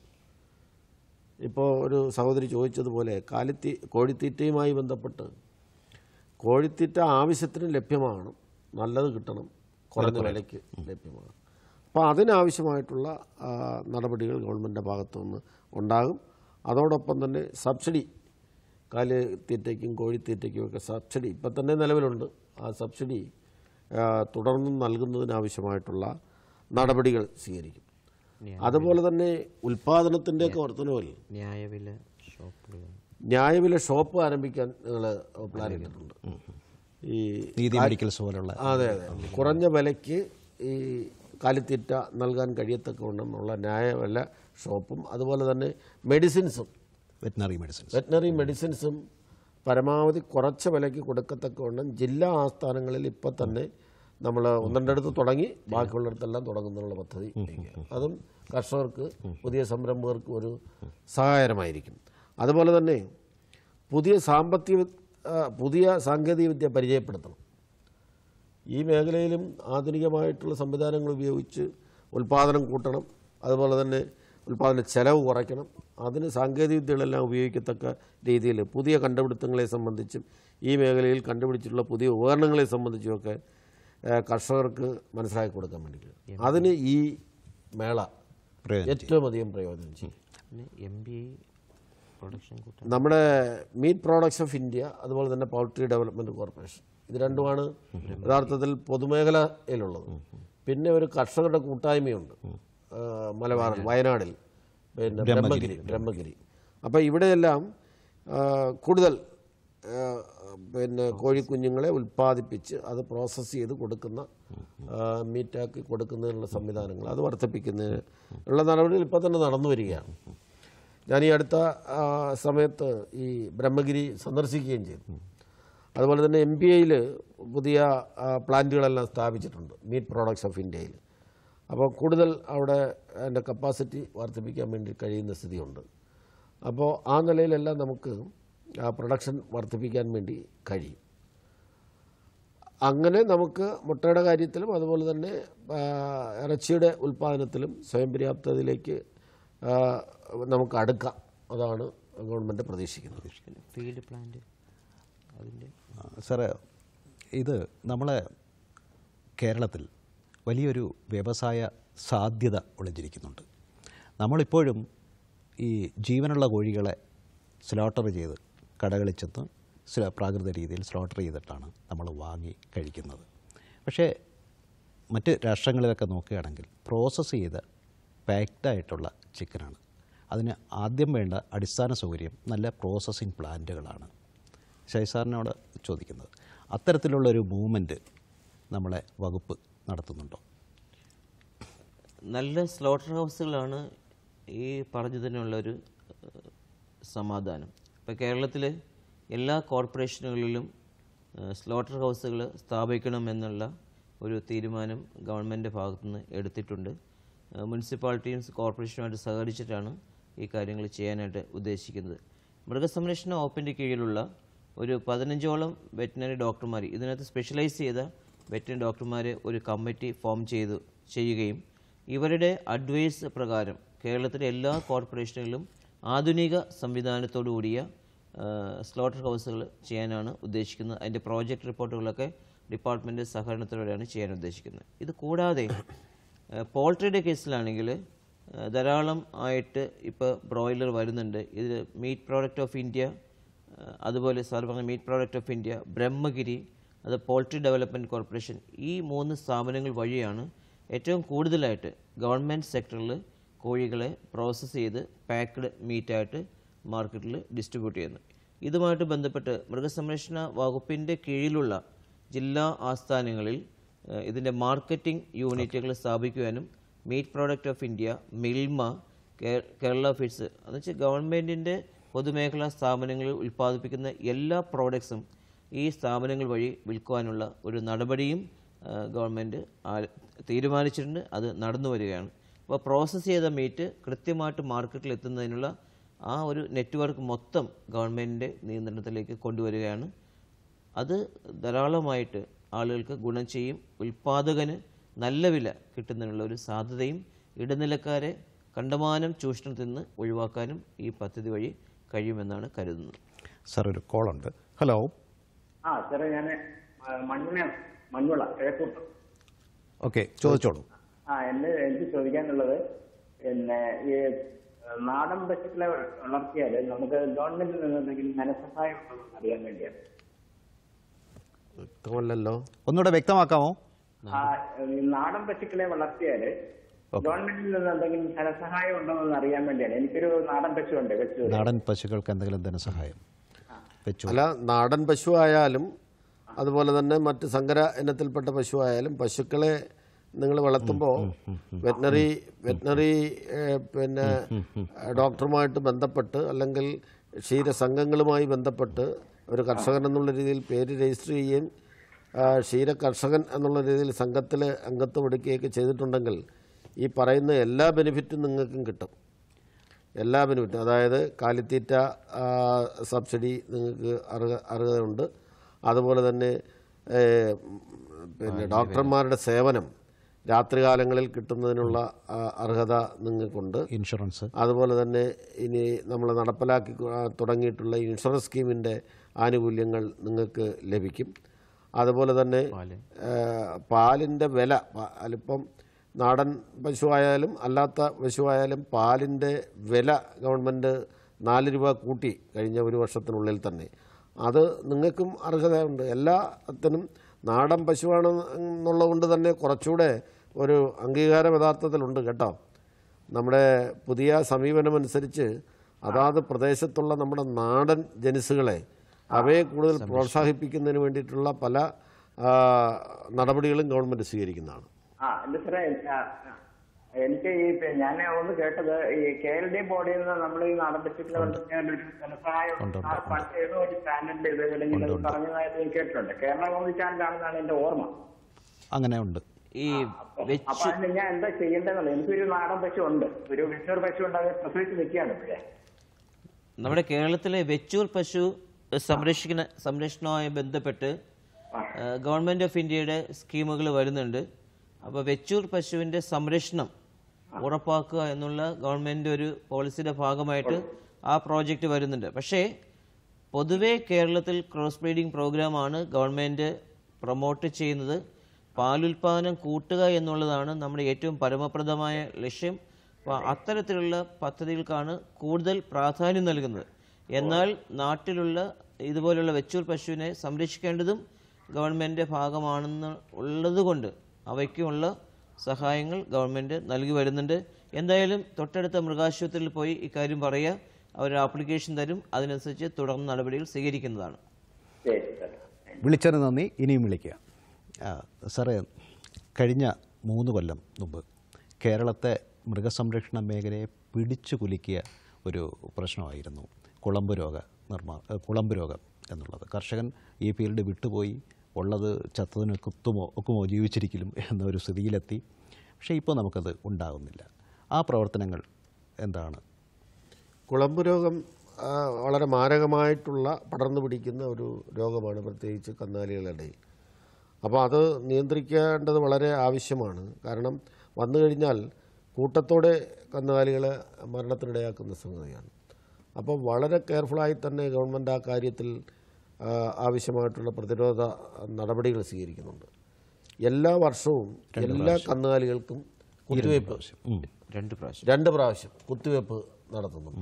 ഇപ്പോൾ ഒരു സഹോദരി ചോദിച്ചതുപോലെ കാലിത്തീ കോഴിത്തീറ്റയുമായി ബന്ധപ്പെട്ട് കോഴിത്തീറ്റ ആവശ്യത്തിന് ലഭ്യമാണ് നല്ലത് കിട്ടണം കുറഞ്ഞ വിലയ്ക്ക് ലഭ്യമാണ് അപ്പോൾ അതിനാവശ്യമായിട്ടുള്ള ആ, നടപടികൾ ഗവൺമെൻറ്റിൻ്റെ ഭാഗത്തു നിന്ന് ഉണ്ടാകും അതോടൊപ്പം തന്നെ സബ്സിഡി കാലിത്തീറ്റയ്ക്കും കോഴിത്തീറ്റയ്ക്കും ഒക്കെ സബ്സിഡി ഇപ്പം തന്നെ നിലവിലുണ്ട് ആ സബ്സിഡി ആ, തുടർന്നും നൽകുന്നതിനാവശ്യമായിട്ടുള്ള നടപടികൾ സ്വീകരിക്കും അതുപോലെ തന്നെ ഉൽപ്പാദനത്തിൻ്റെയൊക്കെ വർധനവിൽ ന്യായവില ഷോപ്പുകൾ ന്യായവില ഷോപ്പ് ആരംഭിക്കാൻ നിങ്ങൾ പ്ലാൻ ഇട്ടിട്ടുണ്ട് ഈ നീതി മെഡിക്കൽസ് പോലുള്ള അതെ അതെ കുറഞ്ഞ വിലയ്ക്ക് ഈ കാലിത്തീറ്റ നൽകാൻ കഴിയത്തക്കവണ്ണമുള്ള ന്യായവില ഷോപ്പും അതുപോലെ തന്നെ മെഡിസിൻസും വെറ്റിനറി മെഡിസിൻസ് വെറ്റിനറി മെഡിസിൻസും പരമാവധി കുറച്ച വിലയ്ക്ക് കൊടുക്കത്തക്കവണ്ണം ജില്ലാ ആസ്ഥാനങ്ങളിൽ ഇപ്പം തന്നെ നമ്മൾ ഒന്നെണ്ടടുത്ത് തുടങ്ങി ബാക്കിയുള്ളിടത്തെല്ലാം തുടങ്ങുന്നുള്ള പദ്ധതി വയ്ക്കുക. അതും കർഷകർക്ക് പുതിയ സംരംഭകർക്ക് ഒരു സഹായകരമായിരിക്കും അതുപോലെ തന്നെ പുതിയ സാമ്പത്തിക ആ, പുതിയ സാങ്കേതികവിദ്യ പരിചയപ്പെടുത്തണം ഈ മേഖലയിലും ആധുനികമായിട്ടുള്ള സംവിധാനങ്ങൾ ഉപയോഗിച്ച് ഉൽപ്പാദനം കൂട്ടണം അതുപോലെ തന്നെ ഉൽപ്പാദന ചെലവ് കുറയ്ക്കണം അതിന് സാങ്കേതികവിദ്യകളെല്ലാം ഉപയോഗിക്കത്തക്ക രീതിയിൽ പുതിയ കണ്ടുപിടുത്തങ്ങളെ സംബന്ധിച്ചും ഈ മേഖലയിൽ കണ്ടുപിടിച്ചിട്ടുള്ള പുതിയ ഉപകരണങ്ങളെ സംബന്ധിച്ചുമൊക്കെ ഏഹ്, കർഷകർക്ക് മനസ്സിലാക്കി കൊടുക്കാൻ വേണ്ടി അതിന് ഈ മേള പ്രയോജനം ഏറ്റവും അധികം പ്രയോജനം ചെയ്യും പിന്നെ എം ബി ഐ പ്രൊഡക്ഷൻ കൂട്ടാൻ നമ്മുടെ മീറ്റ് പ്രോഡക്ട്സ് ഓഫ് ഇന്ത്യ അതുപോലെ തന്നെ പൗൾട്രി ഡെവലപ്മെന്റ് കോർപ്പറേഷൻ ഇത് രണ്ടുമാണ് യഥാർത്ഥത്തിൽ പൊതുമേഖലയിലുള്ളത് പിന്നെ ഒരു കർഷകരുടെ കൂട്ടായ്മയുണ്ട് ആ, മലബാറിൽ വയനാടിൽ പിന്നെ ബ്രഹ്മഗിരി ബ്രഹ്മഗിരി അപ്പോൾ ഇവിടെയെല്ലാം ആ, കൂടുതൽ ആ, പിന്നെ കോഴിക്കുഞ്ഞുങ്ങളെ ഉൽപ്പാദിപ്പിച്ച് അത് പ്രോസസ്സ് ചെയ്ത് കൊടുക്കുന്ന ആ, മീറ്റാക്കി കൊടുക്കുന്നതിനുള്ള സംവിധാനങ്ങൾ അത് വർദ്ധിപ്പിക്കുന്നതിന് ഉള്ള നടപടികൾ ഇപ്പോൾ തന്നെ നടന്നു വരികയാണ് ഞാൻ ഈ അടുത്ത ആ, സമയത്ത് ഈ ബ്രഹ്മഗിരി സന്ദർശിക്കുകയും ചെയ്തു അതുപോലെ തന്നെ എം പി ഐയിൽ പുതിയ ആ, പ്ലാന്റുകളെല്ലാം സ്ഥാപിച്ചിട്ടുണ്ട് മീറ്റ് പ്രോഡക്ട്സ് ഓഫ് ഇന്ത്യയിൽ അപ്പോൾ കൂടുതൽ അവിടെ അതിൻ്റെ കപ്പാസിറ്റി വർദ്ധിപ്പിക്കാൻ വേണ്ടി കഴിയുന്ന സ്ഥിതിയുണ്ട് അപ്പോൾ ആ നിലയിലെല്ലാം നമുക്ക് ആ പ്രൊഡക്ഷൻ വർദ്ധിപ്പിക്കാൻ വേണ്ടി കഴിയും അങ്ങനെ നമുക്ക് മുട്ടയുടെ കാര്യത്തിലും അതുപോലെ തന്നെ ആ, ഇറച്ചിയുടെ ഉൽപ്പാദനത്തിലും സ്വയം പര്യാപ്തതയിലേക്ക് ആ, നമുക്ക് അടുക്കാം അതാണ് ഗവൺമെൻറ് പ്രതീക്ഷിക്കുന്നത് ഫീൽഡ് പ്ലാന്റ് അതിൻ്റെ ആ, സാറേ ഇത് നമ്മളെ കേരളത്തിൽ വലിയൊരു വ്യവസായ സാധ്യത ഒളിഞ്ഞിരിക്കുന്നുണ്ട് നമ്മളിപ്പോഴും ഈ ജീവനുള്ള കോഴികളെ സ്ലോട്ടർ ചെയ്ത് കടകളിൽ ചെന്ന് സ്ല- പ്രാകൃത രീതിയിൽ സ്ലോട്ടർ ചെയ്തിട്ടാണ് നമ്മൾ വാങ്ങി കഴിക്കുന്നത് പക്ഷേ മറ്റ് രാഷ്ട്രങ്ങളിലൊക്കെ നോക്കുകയാണെങ്കിൽ പ്രോസസ്സ് ചെയ്ത പാക്ഡായിട്ടുള്ള ചിക്കനാണ് അതിന് ആദ്യം വേണ്ട അടിസ്ഥാന സൗകര്യം നല്ല പ്രോസസ്സിംഗ് പ്ലാന്റുകളാണ് ഷൈസാറിനോട് ചോദിക്കുന്നത് അത്തരത്തിലുള്ള ഒരു മൂവ്മെൻറ്റ് നമ്മളെ വകുപ്പ് നടത്തുന്നുണ്ടോ നല്ല സ്ലോട്ടർ ഹൗസുകളാണ് ഈ പറഞ്ഞതിനുള്ളൊരു ഏഹ്, സമാധാനം ഇപ്പോൾ കേരളത്തിൽ എല്ലാ കോർപ്പറേഷനുകളിലും ഏഹ്, സ്ലോട്ടർ ഹൗസുകൾ സ്ഥാപിക്കണമെന്നുള്ള ഒരു തീരുമാനം ഗവൺമെൻറ് ഭാഗത്തുനിന്ന് എടുത്തിട്ടുണ്ട് ഏഹ്, മുനിസിപ്പാലിറ്റിയും കോർപ്പറേഷനുമായിട്ട് സഹകരിച്ചിട്ടാണ് ഈ കാര്യങ്ങൾ ചെയ്യാനായിട്ട് ഉദ്ദേശിക്കുന്നത് മൃഗസംരക്ഷണ വകുപ്പിൻ്റെ കീഴിലുള്ള ഒരു പതിനഞ്ചോളം വെറ്റിനറി ഡോക്ടർമാർ ഇതിനകത്ത് സ്പെഷ്യലൈസ് ചെയ്ത വെറ്റിനറി ഡോക്ടർമാരെ ഒരു കമ്മിറ്റി ഫോം ചെയ്തു ചെയ്യുകയും ഇവരുടെ അഡ്വൈസ് പ്രകാരം കേരളത്തിലെ എല്ലാ കോർപ്പറേഷനുകളിലും ആധുനിക സംവിധാനത്തോടു കൂടിയ സ്ലോട്ടർ ഹൗസുകൾ ചെയ്യാനാണ് ഉദ്ദേശിക്കുന്നത് അതിൻ്റെ പ്രോജക്റ്റ് റിപ്പോർട്ടുകളൊക്കെ ഡിപ്പാർട്ട്മെൻറ്റ് സഹകരണത്തോടെയാണ് ചെയ്യാൻ ഉദ്ദേശിക്കുന്നത് ഇത് കൂടാതെ പോൾട്രിയുടെ കേസിലാണെങ്കിൽ ഏഹ് ധാരാളം ആയിട്ട് ഇപ്പോൾ ബ്രോയിലർ വരുന്നുണ്ട് ഇത് meat product of India uh അതുപോലെ സാർ പറഞ്ഞ meat product of India Brahmagiri അത് പോൾട്രി ഡെവലപ്മെൻറ്റ് കോർപ്പറേഷൻ ഈ മൂന്ന് സ്ഥാപനങ്ങൾ വഴിയാണ് ഏറ്റവും കൂടുതലായിട്ട് ഗവൺമെൻറ് സെക്ടറിൽ കോഴികളെ പ്രോസസ്സ് ചെയ്ത് പാക്ക്ഡ് മീറ്റായിട്ട് മാർക്കറ്റിൽ ഡിസ്ട്രിബ്യൂട്ട് ചെയ്യുന്നത് ഇതുമായിട്ട് ബന്ധപ്പെട്ട് മൃഗസംരക്ഷണ വകുപ്പിൻ്റെ കീഴിലുള്ള ജില്ലാ ആസ്ഥാനങ്ങളിൽ ഏഹ് ഇതിൻ്റെ മാർക്കറ്റിംഗ് യൂണിറ്റുകൾ സ്ഥാപിക്കുവാനും meat product of India Milma കേ- കേരള ഫിഡ്സ് എന്ന് വെച്ചാൽ ഗവൺമെൻറ്റിൻ്റെ പൊതുമേഖലാ സ്ഥാപനങ്ങളിൽ ഉൽപ്പാദിപ്പിക്കുന്ന എല്ലാ പ്രോഡക്ട്സും ഈ സ്ഥാപനങ്ങൾ വഴി വിൽക്കുവാനുള്ള ഒരു നടപടിയും ആ, ഗവൺമെൻറ് ആ- തീരുമാനിച്ചിട്ടുണ്ട് അത് നടന്നു വരികയാണ് അപ്പോൾ പ്രോസസ്സ് ചെയ്ത മീറ്റ് കൃത്യമായിട്ട് മാർക്കറ്റിൽ എത്തുന്നതിനുള്ള ആ ഒരു നെറ്റ്വർക്ക് മൊത്തം ഗവൺമെൻറ്റിൻ്റെ നിയന്ത്രണത്തിലേക്ക് കൊണ്ടുവരികയാണ് അത് ധാരാളമായിട്ട് ആളുകൾക്ക് ഗുണം ചെയ്യും ഉൽപ്പാദകന് നല്ല വില കിട്ടുന്നതിനുള്ള ഒരു സാധ്യതയും ഇടനിലക്കാരെ കണ്ടമാനം ചൂഷണത്തിൽ നിന്ന് ഒഴിവാക്കാനും ഈ പദ്ധതി വഴി കഴിയുമെന്നാണ് കരുതുന്നത് സാർ ഒരു കോളുണ്ട് ഹലോ ആ സാറേ ഞാൻ മണ്ണുണ മണ്ണുള കിഴക്കൂട്ടം ഓക്കെ ചോദിച്ചോളൂ ആ എന്നെ എനിക്ക് ചോദിക്കാനുള്ളത് പിന്നെ ഈ നാടൻ പശുക്കളെ വളർത്തിയാൽ നമുക്ക് ഗവൺമെന്റിൽ നിന്ന് എന്തെങ്കിലും ധനസഹായം ഉണ്ടോ എന്ന് അറിയാൻ വേണ്ടിയാണ് വ്യക്തമല്ലല്ലോ ഒന്നുകൂടെ വ്യക്തമാക്കാമോ ആ ഈ നാടൻ പശുക്കളെ വളർത്തിയാല് ഗവൺമെന്റിൽ നിന്ന് എന്തെങ്കിലും ധനസഹായം ഉണ്ടോ എന്ന് അറിയാൻ വേണ്ടിയാണ് എനിക്കൊരു നാടൻ പശു ഉണ്ട് വെച്ചു നാടൻ പശുക്കൾക്ക് എന്തെങ്കിലും ധനസഹായം വെച്ചു അല്ല നാടൻ പശു ആയാലും അതുപോലെ തന്നെ മറ്റ് സങ്കര ഇനത്തിൽപ്പെട്ട പശു ആയാലും പശുക്കളെ നിങ്ങൾ വളർത്തുമ്പോൾ വെറ്റിനറി വെറ്റിനറി ഏഹ്, പിന്നെ ഡോക്ടറുമായിട്ട് ബന്ധപ്പെട്ട് അല്ലെങ്കിൽ ക്ഷീരസംഘങ്ങളുമായി ബന്ധപ്പെട്ട് ഒരു കർഷകൻ എന്നുള്ള രീതിയിൽ പേര് രജിസ്റ്റർ ചെയ്യുകയും ആ, ക്ഷീര കർഷകൻ എന്നുള്ള രീതിയിൽ സംഘത്തിൽ അംഗത്വം എടുക്കുകയൊക്കെ ചെയ്തിട്ടുണ്ടെങ്കിൽ ഈ പറയുന്ന എല്ലാ ബെനിഫിറ്റും നിങ്ങൾക്കും കിട്ടും എല്ലാ ബെനിഫിറ്റും അതായത് കാലിത്തീറ്റ ആ, സബ്സിഡി നിങ്ങൾക്ക് അർഹ അർഹതയുണ്ട് അതുപോലെ തന്നെ ഏ, പിന്നെ ഡോക്ടർമാരുടെ സേവനം രാത്രികാലങ്ങളിൽ കിട്ടുന്നതിനുള്ള ആ, അർഹത നിങ്ങൾക്കുണ്ട് ഇൻഷുറൻസ് അതുപോലെ തന്നെ ഇനി നമ്മൾ നടപ്പിലാക്കി ആ, തുടങ്ങിയിട്ടുള്ള ഇൻഷുറൻസ് സ്കീമിൻ്റെ ആനുകൂല്യങ്ങൾ നിങ്ങൾക്ക് ലഭിക്കും അതുപോലെ തന്നെ ഏ, പാലിൻ്റെ വില പ- അതിലിപ്പം നാടൻ പശു ആയാലും അല്ലാത്ത പശു ആയാലും പാലിൻ്റെ വില ഗവൺമെൻറ് നാല് രൂപ കൂട്ടി കഴിഞ്ഞ ഒരു വർഷത്തിനുള്ളിൽ തന്നെ അത് നിങ്ങൾക്കും അർഹതയുണ്ട് എല്ലാത്തിനും നാടൻ പശുവാണ് എന്നുള്ളതുകൊണ്ട് തന്നെ കുറച്ചുകൂടെ ഒരു അംഗീകാരം യഥാർത്ഥത്തിലുണ്ട് കേട്ടോ നമ്മുടെ പുതിയ സമീപനമനുസരിച്ച് അതാത് പ്രദേശത്തുള്ള നമ്മുടെ നാടൻ ജനുസുകളെ അവയെ കൂടുതൽ പ്രോത്സാഹിപ്പിക്കുന്നതിന് വേണ്ടിയിട്ടുള്ള പല ആ, നടപടികളും ഗവൺമെൻറ് സ്വീകരിക്കുന്നതാണ് ആ എന്റെ സാറേ ആ, ആ. എനിക്ക് ഈ പി- ഞാൻ ഒന്ന് കേട്ടത് ഈ കെ എൽ ഡി ബോർഡിൽ നിന്ന് നമ്മൾ ഈ നാടൻ പശുക്കളെ വളർത്തിയാൽ ഒരു ധനസഹായം ആ പണ്ട് ഏതോ ഒരു ചാനലിൽ ഇത് ഇങ്ങനെ പറഞ്ഞതായിട്ട് ഞാൻ കേട്ടിട്ടുണ്ട് കേരള കൗമുദി ചാനലാണെന്നാണ് എന്റെ ഓർമ്മ അങ്ങനെ ഉണ്ട് ഈ അപ്പൊ വെച്ച് അതിന് ഞാൻ എന്താ ചെയ്യേണ്ടതെന്നുള്ളത് എനിക്കൊരു നാടൻ പശു ഉണ്ട് ഒരു വിഷൂർ പശു ഉണ്ട് അത് പ്രസവിച്ച് നിൽക്കുകയാണ് ഇപ്പോഴേ നമ്മുടെ കേരളത്തിലെ വെച്ചൂർ പശു സംരക്ഷിക്കുന്ന സംരക്ഷണവുമായി ബന്ധപ്പെട്ട് ഗവൺമെൻറ് ഓഫ് ഇന്ത്യയുടെ സ്കീമുകൾ വരുന്നുണ്ട് അപ്പോൾ വെച്ചൂർ പശുവിൻ്റെ സംരക്ഷണം ഉറപ്പാക്കുക എന്നുള്ള ഗവൺമെൻറ് ഒരു പോളിസിയുടെ ഭാഗമായിട്ട് ആ പ്രോജക്റ്റ് വരുന്നുണ്ട് പക്ഷേ പൊതുവേ കേരളത്തിൽ ക്രോസ് ബ്രീഡിംഗ് പ്രോഗ്രാമാണ് ഗവൺമെൻറ് പ്രൊമോട്ട് ചെയ്യുന്നത് പാലുൽപാദനം കൂട്ടുക എന്നുള്ളതാണ് നമ്മുടെ ഏറ്റവും പരമപ്രദമായ ലക്ഷ്യം അപ്പോൾ അത്തരത്തിലുള്ള പദ്ധതികൾക്കാണ് കൂടുതൽ പ്രാധാന്യം നൽകുന്നത് എന്നാൽ നാട്ടിലുള്ള ഇതുപോലുള്ള വെച്ചൂർ പശുവിനെ സംരക്ഷിക്കേണ്ടതും ഗവൺമെൻറ് ഭാഗമാണെന്ന് ഉള്ളതുകൊണ്ട് അവയ്ക്കുമുള്ള സഹായങ്ങൾ ഗവൺമെൻറ് നൽകി വരുന്നുണ്ട് എന്തായാലും തൊട്ടടുത്ത മൃഗാശുപത്രിയിൽ പോയി ഇക്കാര്യം പറയുക അവർ ആപ്ലിക്കേഷൻ തരും അതിനനുസരിച്ച് തുടർന്ന് നടപടികൾ സ്വീകരിക്കുന്നതാണ് ശരി സാർ വിളിച്ചതിന് നന്ദി ഇനിയും വിളിക്കുക ആ, സാറേ കഴിഞ്ഞ മൂന്ന് കൊല്ലം മുമ്പ് കേരളത്തെ മൃഗസംരക്ഷണ മേഖലയെ പിടിച്ചു കുലുക്കിയ ഒരു പ്രശ്നമായിരുന്നു കുളമ്പ് രോഗ നിർമ്മാ ഏ, കുളമ്പ് രോഗം എന്നുള്ളത് കർഷകൻ ഈ ഫീൽഡ് വിട്ടുപോയി ഉള്ളത് ചത്തതിന് കുത്തുമോ ഒക്കുമോ ജീവിച്ചിരിക്കലും എന്നൊരു സ്ഥിതിയിലെത്തി പക്ഷേ ഇപ്പോൾ നമുക്കത് ഉണ്ടാകുന്നില്ല ആ പ്രവർത്തനങ്ങൾ എന്താണ് കുളമ്പ് രോഗം ആ, വളരെ മാരകമായിട്ടുള്ള പടർന്നു പിടിക്കുന്ന ഒരു രോഗമാണ് പ്രത്യേകിച്ച് കന്നുകാലികളുടെ അപ്പോൾ അത് നിയന്ത്രിക്കേണ്ടത് വളരെ ആവശ്യമാണ് കാരണം വന്നു കഴിഞ്ഞാൽ കൂട്ടത്തോടെ കന്നുകാലികളെ മരണത്തിനിടയാക്കുന്ന സംഗതിയാണ് അപ്പോൾ വളരെ കെയർഫുള്ളായി തന്നെ ഗവൺമെൻറ് ആ കാര്യത്തിൽ ആ, ആവശ്യമായിട്ടുള്ള പ്രതിരോധ നടപടികൾ സ്വീകരിക്കുന്നുണ്ട് എല്ലാ വർഷവും എല്ലാ കന്നുകാലികൾക്കും കുത്തിവയ്പ്പ് ഉം. രണ്ട് പ്രാവശ്യം രണ്ട് പ്രാവശ്യം കുത്തിവയ്പ്പ് നടത്തുന്നുണ്ട്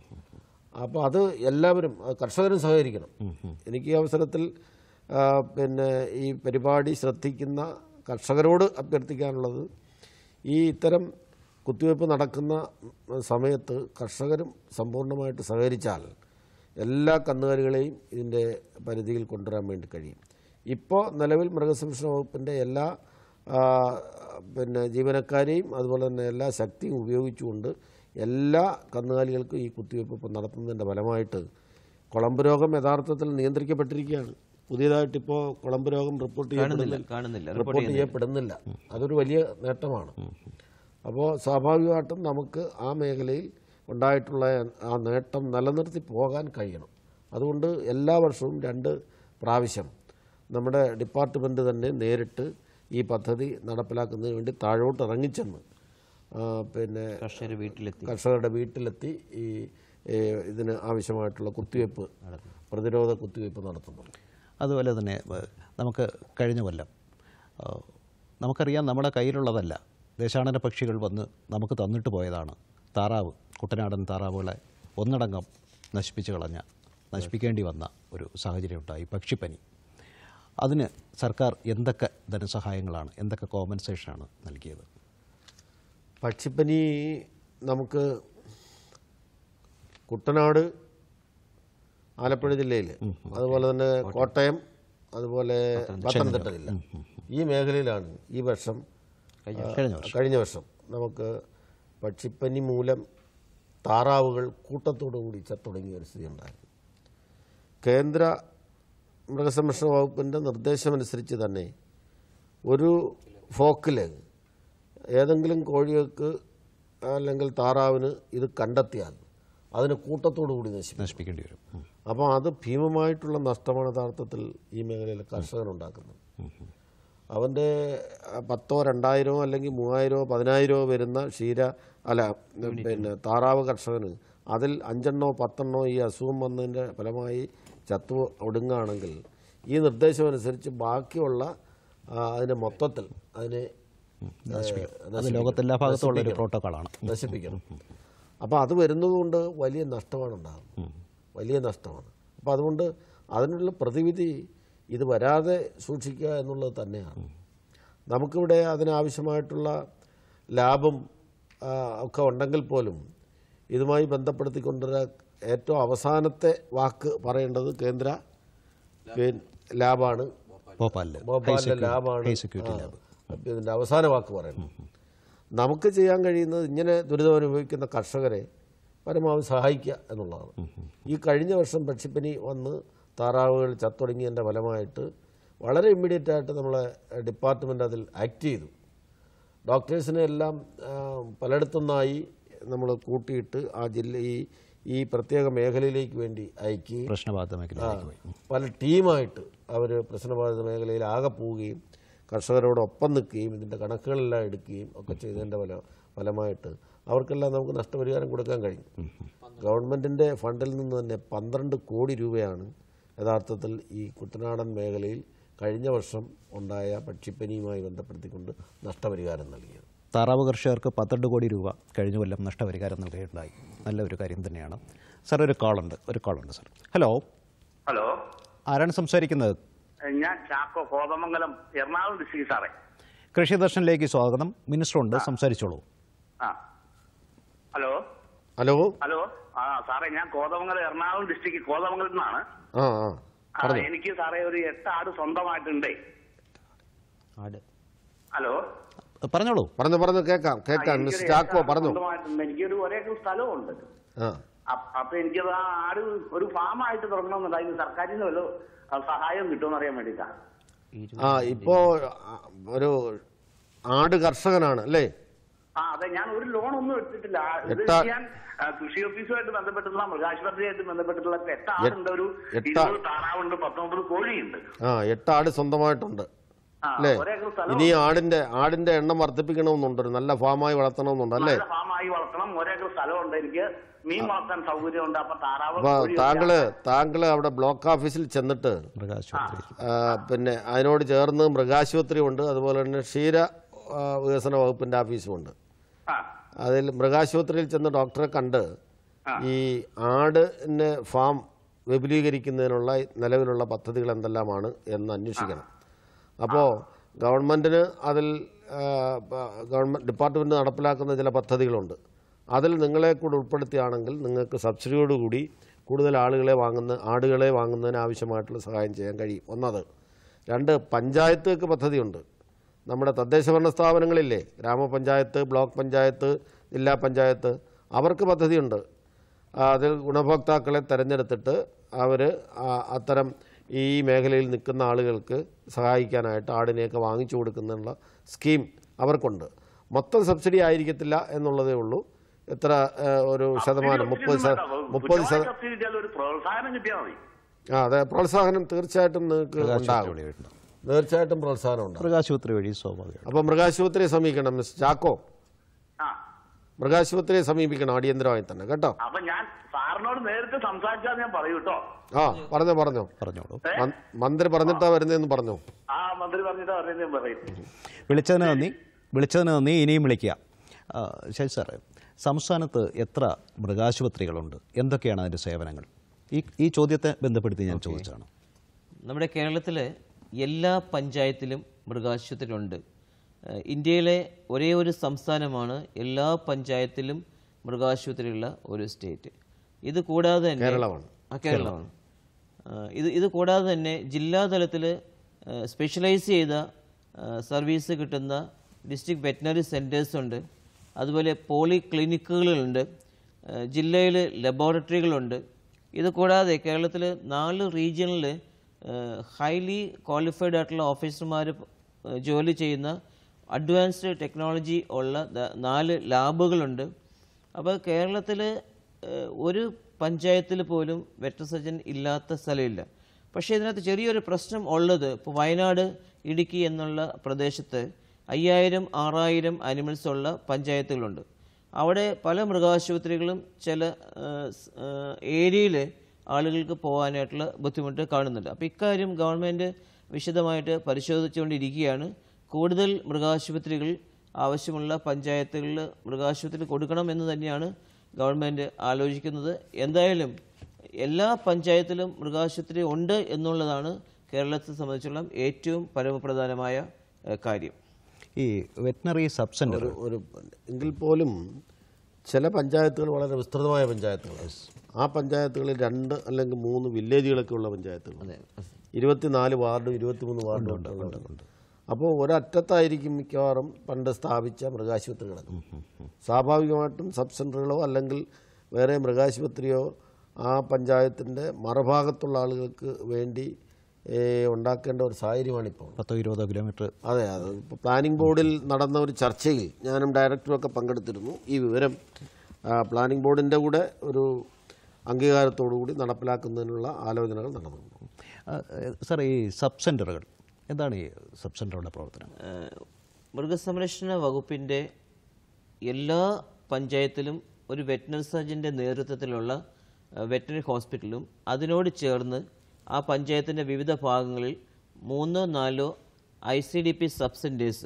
അപ്പോൾ അത് എല്ലാവരും അത് കർഷകരും സഹകരിക്കണം എനിക്ക് ഈ അവസരത്തിൽ ആ, പിന്നെ ഈ പരിപാടി ശ്രദ്ധിക്കുന്ന കർഷകരോട് അഭ്യർത്ഥിക്കാനുള്ളത് ഈ ഇത്തരം കുത്തിവയ്പ്പ് നടക്കുന്ന സമയത്ത് കർഷകരും സമ്പൂർണ്ണമായിട്ട് സഹകരിച്ചാൽ എല്ലാ കന്നുകാലികളെയും ഇതിൻ്റെ പരിധിയിൽ കൊണ്ടുവരാൻ വേണ്ടി കഴിയും ഇപ്പോൾ നിലവിൽ മൃഗസംരക്ഷണ വകുപ്പിൻ്റെ എല്ലാ ആ, പിന്നെ ജീവനക്കാരെയും അതുപോലെ തന്നെ എല്ലാ ശക്തിയും ഉപയോഗിച്ചുകൊണ്ട് എല്ലാ കന്നുകാലികൾക്കും ഈ കുത്തിവയ്പ്പ് ഇപ്പം നടത്തുന്നതിൻ്റെ ഫലമായിട്ട് കുളമ്പ് രോഗം യഥാർത്ഥത്തിൽ നിയന്ത്രിക്കപ്പെട്ടിരിക്കുകയാണ് പുതിയതായിട്ട് ഇപ്പോൾ കുളമ്പ് രോഗം റിപ്പോർട്ട് കാണുന്നില്ല ചെയ്യപ്പെടുന്നില്ല കാണുന്നില്ല റിപ്പോർട്ട് ചെയ്യപ്പെടുന്നില്ല അതൊരു വലിയ നേട്ടമാണ് അപ്പോൾ സ്വാഭാവികമായിട്ടും നമുക്ക് ആ മേഖലയിൽ ഉണ്ടായിട്ടുള്ള ആ നേട്ടം നിലനിർത്തി പോകാൻ കഴിയണം അതുകൊണ്ട് എല്ലാ വർഷവും രണ്ട് പ്രാവശ്യം നമ്മുടെ ഡിപ്പാർട്ട്മെൻറ്റ് തന്നെ നേരിട്ട് ഈ പദ്ധതി നടപ്പിലാക്കുന്നതിന് വേണ്ടി താഴോട്ട് ഇറങ്ങിച്ചെന്ന് ആ, പിന്നെ കർഷകർ വീട്ടിലെത്തി കർഷകരുടെ വീട്ടിലെത്തി ഈ ഏ, ഇതിന് ആവശ്യമായിട്ടുള്ള കുത്തിവയ്പ്പ് പ്രതിരോധ കുത്തിവയ്പ്പ് നടത്തുന്നുണ്ട് അതുപോലെ തന്നെ ഏഹ്, നമുക്ക് കഴിഞ്ഞ കൊല്ലം ആ, നമുക്കറിയാം നമ്മുടെ കയ്യിലുള്ളതല്ല ദേശാടന പക്ഷികൾ വന്ന് നമുക്ക് തന്നിട്ട് പോയതാണ് താറാവ് കുട്ടനാടൻ താറാവുകളെ ഒന്നടങ്കം നശിപ്പിച്ചു കളഞ്ഞ നശിപ്പിക്കേണ്ടി വന്ന ഒരു സാഹചര്യം ഉണ്ടായി പക്ഷിപ്പനി അതിന് സർക്കാർ എന്തൊക്കെ ധനസഹായങ്ങളാണ് എന്തൊക്കെ കോമ്പൻസേഷനാണ് നൽകിയത് പക്ഷിപ്പനി നമുക്ക് കുട്ടനാട് ആലപ്പുഴ ജില്ലയിൽ അതുപോലെ തന്നെ കോട്ടയം അതുപോലെ പത്തനംതിട്ട ജില്ല ഈ മേഖലയിലാണ് ഈ വർഷം കഴിഞ്ഞ വർഷം കഴിഞ്ഞ വർഷം നമുക്ക് പക്ഷിപ്പനി മൂലം താറാവുകൾ കൂട്ടത്തോടു കൂടി ചത്തുടങ്ങിയ ഒരു സ്ഥിതി ഉണ്ടായിരുന്നു കേന്ദ്ര മൃഗസംരക്ഷണ വകുപ്പിൻ്റെ നിർദ്ദേശമനുസരിച്ച് തന്നെ ഒരു ഫോക്കിൽ ഏതെങ്കിലും കോഴികൾക്ക് അല്ലെങ്കിൽ താറാവിന് ഇത് കണ്ടെത്തിയാൽ അതിന് കൂട്ടത്തോടു കൂടി നശിപ്പിക്കും നശിപ്പിക്കേണ്ടി വരും ഉം. അപ്പോൾ അത് ഭീമമായിട്ടുള്ള നഷ്ടമാണ് യഥാർത്ഥത്തിൽ ഈ മേഖലയിൽ കർഷകനുണ്ടാക്കുന്നത് അവൻ്റെ ആ, പത്തോ രണ്ടായിരമോ അല്ലെങ്കിൽ മൂവായിരമോ പതിനായിരമോ വരുന്ന ക്ഷീര അല്ല പിന്നെ താറാവ് കർഷകന് അതിൽ അഞ്ചെണ്ണോ പത്തെണ്ണോ ഈ അസുഖം വന്നതിൻ്റെ ഫലമായി ചത്തു ഒടുങ്ങുകയാണെങ്കിൽ ഈ നിർദ്ദേശമനുസരിച്ച് ബാക്കിയുള്ള ആ, അതിന് മൊത്തത്തിൽ അതിനെ നശിപ്പിക്കണം അത് ലോകത്തെല്ലാ ഭാഗത്തുമുള്ള ഒരു പ്രോട്ടോക്കോളാണ് നശിപ്പിക്കണം അപ്പോൾ അത് വരുന്നതുകൊണ്ട് വലിയ നഷ്ടമാണ് ഉണ്ടാകുന്നത് വലിയ നഷ്ടമാണ് അപ്പോൾ അതുകൊണ്ട് അതിനുള്ള പ്രതിവിധി ഇത് വരാതെ സൂക്ഷിക്കുക എന്നുള്ളത് തന്നെയാണ് നമുക്കിവിടെ അതിനാവശ്യമായിട്ടുള്ള ലാഭം ആ, ഒക്കെ ഉണ്ടെങ്കിൽ പോലും ഇതുമായി ബന്ധപ്പെടുത്തിക്കൊണ്ടുള്ള ഏറ്റവും അവസാനത്തെ വാക്ക് പറയേണ്ടത് കേന്ദ്ര പിന്നെ ലാബാണ് ഭോപ്പാലിൽ ഭോപ്പാലിലെ ലാബാണ് ഹൈ സെക്യൂരിറ്റി ആ, ലാബ് ഇതിന്റെ അവസാന വാക്ക് പറയുന്നത് നമുക്ക് ചെയ്യാൻ കഴിയുന്നത് ഇങ്ങനെ ദുരിതം അനുഭവിക്കുന്ന കർഷകരെ പരമാവധി സഹായിക്കുക എന്നുള്ളതാണ് ഈ കഴിഞ്ഞ വർഷം പക്ഷിപ്പനി വന്ന് താറാവുകൾ ചത്തുടങ്ങിയതിൻ്റെ ഫലമായിട്ട് വളരെ ഇമ്മീഡിയറ്റ് ആയിട്ട് നമ്മളെ ഡിപ്പാർട്ട്മെൻറ്റ് അതിൽ ആക്ട് ചെയ്തു ഡോക്ടേഴ്സിനെ എല്ലാം ആ, പലയിടത്തുനിന്നായി നമ്മൾ കൂട്ടിയിട്ട് ആ ജില്ല ഈ ഈ പ്രത്യേക മേഖലയിലേക്ക് വേണ്ടി അയക്കുകയും പ്രശ്നബാധിത മേഖലയിലേക്ക് പോയി പല ടീമായിട്ട് അവർ പ്രശ്നബാധിത മേഖലയിൽ ആകെ പോവുകയും കർഷകരോടൊപ്പം നിൽക്കുകയും ഇതിൻ്റെ കണക്കുകളെല്ലാം എടുക്കുകയും ഒക്കെ ചെയ്തതിൻ്റെ ഫല ഫലമായിട്ട് അവർക്കെല്ലാം നമുക്ക് നഷ്ടപരിഹാരം കൊടുക്കാൻ കഴിയും ഗവൺമെൻറ്റിൻ്റെ ഫണ്ടിൽ നിന്ന് തന്നെ പന്ത്രണ്ട് കോടി രൂപയാണ് യഥാർത്ഥത്തിൽ ഈ കുട്ടനാടൻ മേഖലയിൽ കഴിഞ്ഞ വർഷം ഉണ്ടായ പക്ഷിപ്പനിയുമായി ബന്ധപ്പെടുത്തിക്കൊണ്ട് നഷ്ടപരിഹാരം നൽകിയത് താറാവ് കർഷകർക്ക് പന്ത്രണ്ട് കോടി രൂപ കഴിഞ്ഞ കൊല്ലം നഷ്ടപരിഹാരം നൽകുകയുണ്ടായി നല്ല ഒരു കാര്യം തന്നെയാണ് സാർ ഒരു കോളുണ്ട് ഒരു കോളുണ്ട് സാർ ഹലോ ഹലോ ആരാണ് സംസാരിക്കുന്നത് ഞാൻ ചാക്കോ കോതമംഗലം എറണാകുളം ഡിസ്ട്രിക്ട് സാറേ കൃഷി ദർശനിലേക്ക് സ്വാഗതം മിനിസ്റ്ററുണ്ട് സംസാരിച്ചോളൂ ആ ഹലോ ഹലോ ഹലോ ആ സാറേ ഞാൻ കോതമംഗലം എറണാകുളം ഡിസ്ട്രിക്ട് കോതമംഗലത്ത് നിന്നാണ് ആ ആ ആ, എനിക്ക് സാറേ ഒരു എട്ട് ആട് സ്വന്തമായിട്ടുണ്ടേ ആട് ഹലോ പറഞ്ഞോളൂ പറഞ്ഞു പറഞ്ഞു കേൾക്കാം ആ, കേൾക്കാം എനിക്കൊരു മിസ്റ്റർ എട്ട് ചാക്കോ ആട് പറഞ്ഞു സ്വന്തമായിട്ടുണ്ട് എനിക്കൊരു ഒരേ സ്ഥലമുണ്ട് ആ അ- അപ്പൊ എനിക്കത് ആ ആട് ഒരു ഫാമായിട്ട് തുടങ്ങണമെന്നുണ്ട് അതിന് സർക്കാരിൽ നിന്ന് വല്ല ആ, സഹായം കിട്ടുമെന്ന് അറിയാൻ വേണ്ടിയിട്ടാണ് ആ ഇപ്പോ ആ, ഒരു ആട് കർഷകനാണ് അല്ലേ ആ അതെ ഞാൻ ഒരു ലോൺ ഒന്നും എടുത്തിട്ടില്ല ആ, ഇത് എട്ടാ- ഞാൻ ആ, കൃഷി ഓഫീസുമായിട്ട് ബന്ധപ്പെട്ടിട്ടുള്ള മൃഗാശുപത്രിയായിട്ട് ബന്ധപ്പെട്ടിട്ടുള്ള ഇപ്പൊ എട്ട് ആടുണ്ട് ഒരു എട്ടാ- ഇരുപത് താറാവുണ്ട് പത്തൊമ്പത് കോഴിയുണ്ട് ആ എട്ട് ആട് സ്വന്തമായിട്ടുണ്ട് ആ, അല്ലേ ഒരേക്കർ സ്ഥലം ഇനി ആടിന്റെ ആടിന്റെ എണ്ണം വർദ്ധിപ്പിക്കണമെന്നുണ്ട് ഒരു നല്ല ഫാമായി വളർത്തണമെന്നുണ്ട് അല്ലേ നല്ല ഫാമായി വളർത്തണം ഒരേക്കർ സ്ഥലമുണ്ട് എനിക്ക് മീൻ വളർത്താൻ സൗകര്യമുണ്ട് അപ്പൊ താറാവ് അപ്പൊ കോഴി താങ്കള് താങ്കള് അവിടെ ബ്ലോക്ക് ഓഫീസിൽ ചെന്നിട്ട് മൃഗാശുപത്രി ആ, പിന്നെ അതിനോട് ചേർന്ന് മൃഗാശുപത്രി ഉണ്ട് അതുപോലെ തന്നെ ക്ഷീര ആ, വികസന വകുപ്പിന്റെ ഓഫീസുമുണ്ട് ആ അതിൽ മൃഗാശുപത്രിയിൽ ചെന്ന് ഡോക്ടറെ കണ്ട് ഈ ആടിന് ഫാം വിപുലീകരിക്കുന്നതിനുള്ള നിലവിലുള്ള പദ്ധതികൾ എന്തെല്ലാമാണ് എന്ന് അന്വേഷിക്കണം അപ്പോൾ ഗവൺമെൻറ്റിന് അതിൽ ആ, പ- ഗവൺമെൻറ് ഡിപ്പാർട്ട്മെൻറ്റ് നടപ്പിലാക്കുന്ന ചില പദ്ധതികളുണ്ട് അതിൽ നിങ്ങളെ കൂടെ ഉൾപ്പെടുത്തിയാണെങ്കിൽ നിങ്ങൾക്ക് സബ്സിഡിയോടുകൂടി കൂടുതൽ ആളുകളെ വാങ്ങുന്ന ആടുകളെ വാങ്ങുന്നതിന് ആവശ്യമായിട്ടുള്ള സഹായം ചെയ്യാൻ കഴിയും ഒന്നത് രണ്ട് പഞ്ചായത്തുകൾക്ക് പദ്ധതിയുണ്ട് നമ്മുടെ തദ്ദേശഭരണ സ്ഥാപനങ്ങളില്ലേ ഗ്രാമപഞ്ചായത്ത് ബ്ലോക്ക് പഞ്ചായത്ത് ജില്ലാ പഞ്ചായത്ത് അവർക്ക് പദ്ധതിയുണ്ട് ആ, അതിൽ ഗുണഭോക്താക്കളെ തിരഞ്ഞെടുത്തിട്ട് അവർ അത്തരം ഈ മേഖലയിൽ നിൽക്കുന്ന ആളുകൾക്ക് സഹായിക്കാനായിട്ട് ആടിനെയൊക്കെ വാങ്ങിച്ചു കൊടുക്കുന്നതിനുള്ള സ്കീം അവർക്കുണ്ട് മൊത്തം സബ്സിഡി ആയിരിക്കത്തില്ല എന്നുള്ളതേ ഉള്ളൂ എത്ര ആ, ഒരു ശതമാനം മുപ്പത് ശത- മുപ്പത് ശത സബ്സിഡി കിട്ടിയാൽ ഒരു പ്രോത്സാഹനം കിട്ടിയാൽ മതി ആ അതെ പ്രോത്സാഹനം തീർച്ചയായിട്ടും നിങ്ങൾക്ക് മൃഗാശുപത്രി ഉണ്ടാകും വഴിയുണ്ട് തീർച്ചയായിട്ടും പ്രോത്സാഹനം ഉണ്ടാകും മൃഗാശുപത്രി വഴി സ്വാഭാവികം അപ്പോൾ മൃഗാശുപത്രിയെ സമീപിക്കണം മിസ്റ്റർ ചാക്കോ ആ മൃഗാശുപത്രിയെ സമീപിക്കണം അടിയന്തരമായി തന്നെ കേട്ടോ അപ്പൊ ഞാൻ സാറിനോട് നേരിട്ട് സംസാരിച്ചാൽ ഞാൻ പറയൂ കേട്ടോ ആ പറഞ്ഞോ പറഞ്ഞോ പറഞ്ഞോളൂ മൻ- മന്ത്രി പറഞ്ഞിട്ടാ വരുന്നതെന്ന് പറഞ്ഞോ ആ മന്ത്രി പറഞ്ഞിട്ട് പറഞ്ഞത് ഞാൻ പറയും വിളിച്ചതിന് നന്ദി വിളിച്ചതിന് നന്ദി ഇനിയും വിളിക്കുക ആ, ശരി സാറേ സംസ്ഥാനത്ത് എത്ര മൃഗാശുപത്രികളുണ്ട് എന്തൊക്കെയാണ് അതിൻ്റെ സേവനങ്ങൾ ഈ ഈ ചോദ്യത്തെ ബന്ധപ്പെടുത്തി ഞാൻ ചോദിച്ചതാണ് നമ്മുടെ കേരളത്തിലെ എല്ലാ പഞ്ചായത്തിലും മൃഗാശുപത്രി ഉണ്ട് ഏഹ് ഇന്ത്യയിലെ ഒരേ ഒരു സംസ്ഥാനമാണ് എല്ലാ പഞ്ചായത്തിലും മൃഗാശുപത്രിയുള്ള ഒരു സ്റ്റേറ്റ് ഇത് കൂടാതെ തന്നെ കേരളമാണ്. ആ കേരളമാണ് ആ, ഇത് ഇത് കൂടാതെ തന്നെ ജില്ലാ തലത്തിൽ സ്പെഷ്യലൈസ് ചെയ്ത ആ, സർവീസ് കിട്ടുന്ന ഡിസ്ട്രിക്ട് വെറ്റിനറി സെൻറ്റേഴ്സ് ഉണ്ട് അതുപോലെ പോളി ക്ലിനിക്കുകളുണ്ട് ജില്ലയിൽ ലബോറട്ടറികളുണ്ട് ഇത് കൂടാതെ കേരളത്തിൽ നാല് റീജിയണിൽ ഹൈലി ക്വാളിഫൈഡ് ആയിട്ടുള്ള ഓഫീസർമാർ ജോലി ചെയ്യുന്ന അഡ്വാൻസ്ഡ് ടെക്നോളജി ഉള്ള ദ- നാല് ലാബുകളുണ്ട് അപ്പോൾ കേരളത്തിൽ ഒരു പഞ്ചായത്തിൽ പോലും വെറ്റർ സർജൻ ഇല്ലാത്ത സ്ഥലമില്ല പക്ഷേ ഇതിനകത്ത് ചെറിയൊരു പ്രശ്നം ഉള്ളത് ഇപ്പോൾ വയനാട് ഇടുക്കി എന്നുള്ള പ്രദേശത്ത് അയ്യായിരം ആറായിരം അനിമൽസ് ഉള്ള പഞ്ചായത്തുകളുണ്ട് അവിടെ പല മൃഗാശുപത്രികളും ചില ഏരിയയിൽ ആളുകൾക്ക് പോകാനായിട്ടുള്ള ബുദ്ധിമുട്ട് കാണുന്നുണ്ട് അപ്പോൾ ഇക്കാര്യം ഗവൺമെൻറ് വിശദമായിട്ട് പരിശോധിച്ചുകൊണ്ടിരിക്കുകയാണ് കൂടുതൽ മൃഗാശുപത്രികൾ ആവശ്യമുള്ള പഞ്ചായത്തുകളിൽ മൃഗാശുപത്രി കൊടുക്കണം എന്ന് തന്നെയാണ് ഗവൺമെൻറ് ആലോചിക്കുന്നത് എന്തായാലും എല്ലാ പഞ്ചായത്തിലും മൃഗാശുപത്രി ഉണ്ട് എന്നുള്ളതാണ് കേരളത്തെ സംബന്ധിച്ചുള്ള ഏറ്റവും പരമപ്രധാനമായ ഏഹ്, കാര്യം ഈ വെറ്റിനറി സബ് സെൻ്റർ ഒരു ഒരു എങ്കിൽ പോലും ചില പഞ്ചായത്തുകൾ വളരെ വിസ്തൃതമായ പഞ്ചായത്തുകളാണ് ആ പഞ്ചായത്തുകളിൽ രണ്ട് അല്ലെങ്കിൽ മൂന്ന് വില്ലേജുകളൊക്കെ ഉള്ള പഞ്ചായത്തുകൾ ഇരുപത്തിനാല് വാർഡും ഇരുപത്തിമൂന്ന് വാർഡും ഉണ്ട് അപ്പോൾ ഒരറ്റത്തായിരിക്കും മിക്കവാറും പണ്ട് സ്ഥാപിച്ച മൃഗാശുപത്രി കിടക്കും സ്വാഭാവികമായിട്ടും സബ് സെൻ്ററുകളോ അല്ലെങ്കിൽ വേറെ മൃഗാശുപത്രിയോ ആ പഞ്ചായത്തിൻ്റെ മറുഭാഗത്തുള്ള ആളുകൾക്ക് വേണ്ടി ഏ, ഉണ്ടാക്കേണ്ട ഒരു സാഹചര്യമാണിപ്പോൾ പത്തോ ഇരുപതോ കിലോമീറ്റർ അതെ അത് ഇപ്പോൾ പ്ലാനിംഗ് ബോർഡിൽ നടന്ന ഒരു ചർച്ചയിൽ ഞാനും ഡയറക്ടറും ഒക്കെ പങ്കെടുത്തിരുന്നു ഈ വിവരം ആ, പ്ലാനിംഗ് ബോർഡിൻ്റെ കൂടെ ഒരു അംഗീകാരത്തോടു കൂടി നടപ്പിലാക്കുന്നതിനുള്ള ആലോചനകൾ നടന്നു സാർ ഈ സബ് സെൻ്ററുകൾ എന്താണ് ഈ സബ് സെൻ്ററുടെ പ്രവർത്തനം ഏഹ് മൃഗസംരക്ഷണ വകുപ്പിൻ്റെ എല്ലാ പഞ്ചായത്തിലും ഒരു വെറ്റിനറി സർജൻ്റെ നേതൃത്വത്തിലുള്ള ഏഹ് വെറ്റിനറി ഹോസ്പിറ്റലും അതിനോട് ചേർന്ന് ആ പഞ്ചായത്തിൻ്റെ വിവിധ ഭാഗങ്ങളിൽ മൂന്നോ നാലോ I C D P sub centres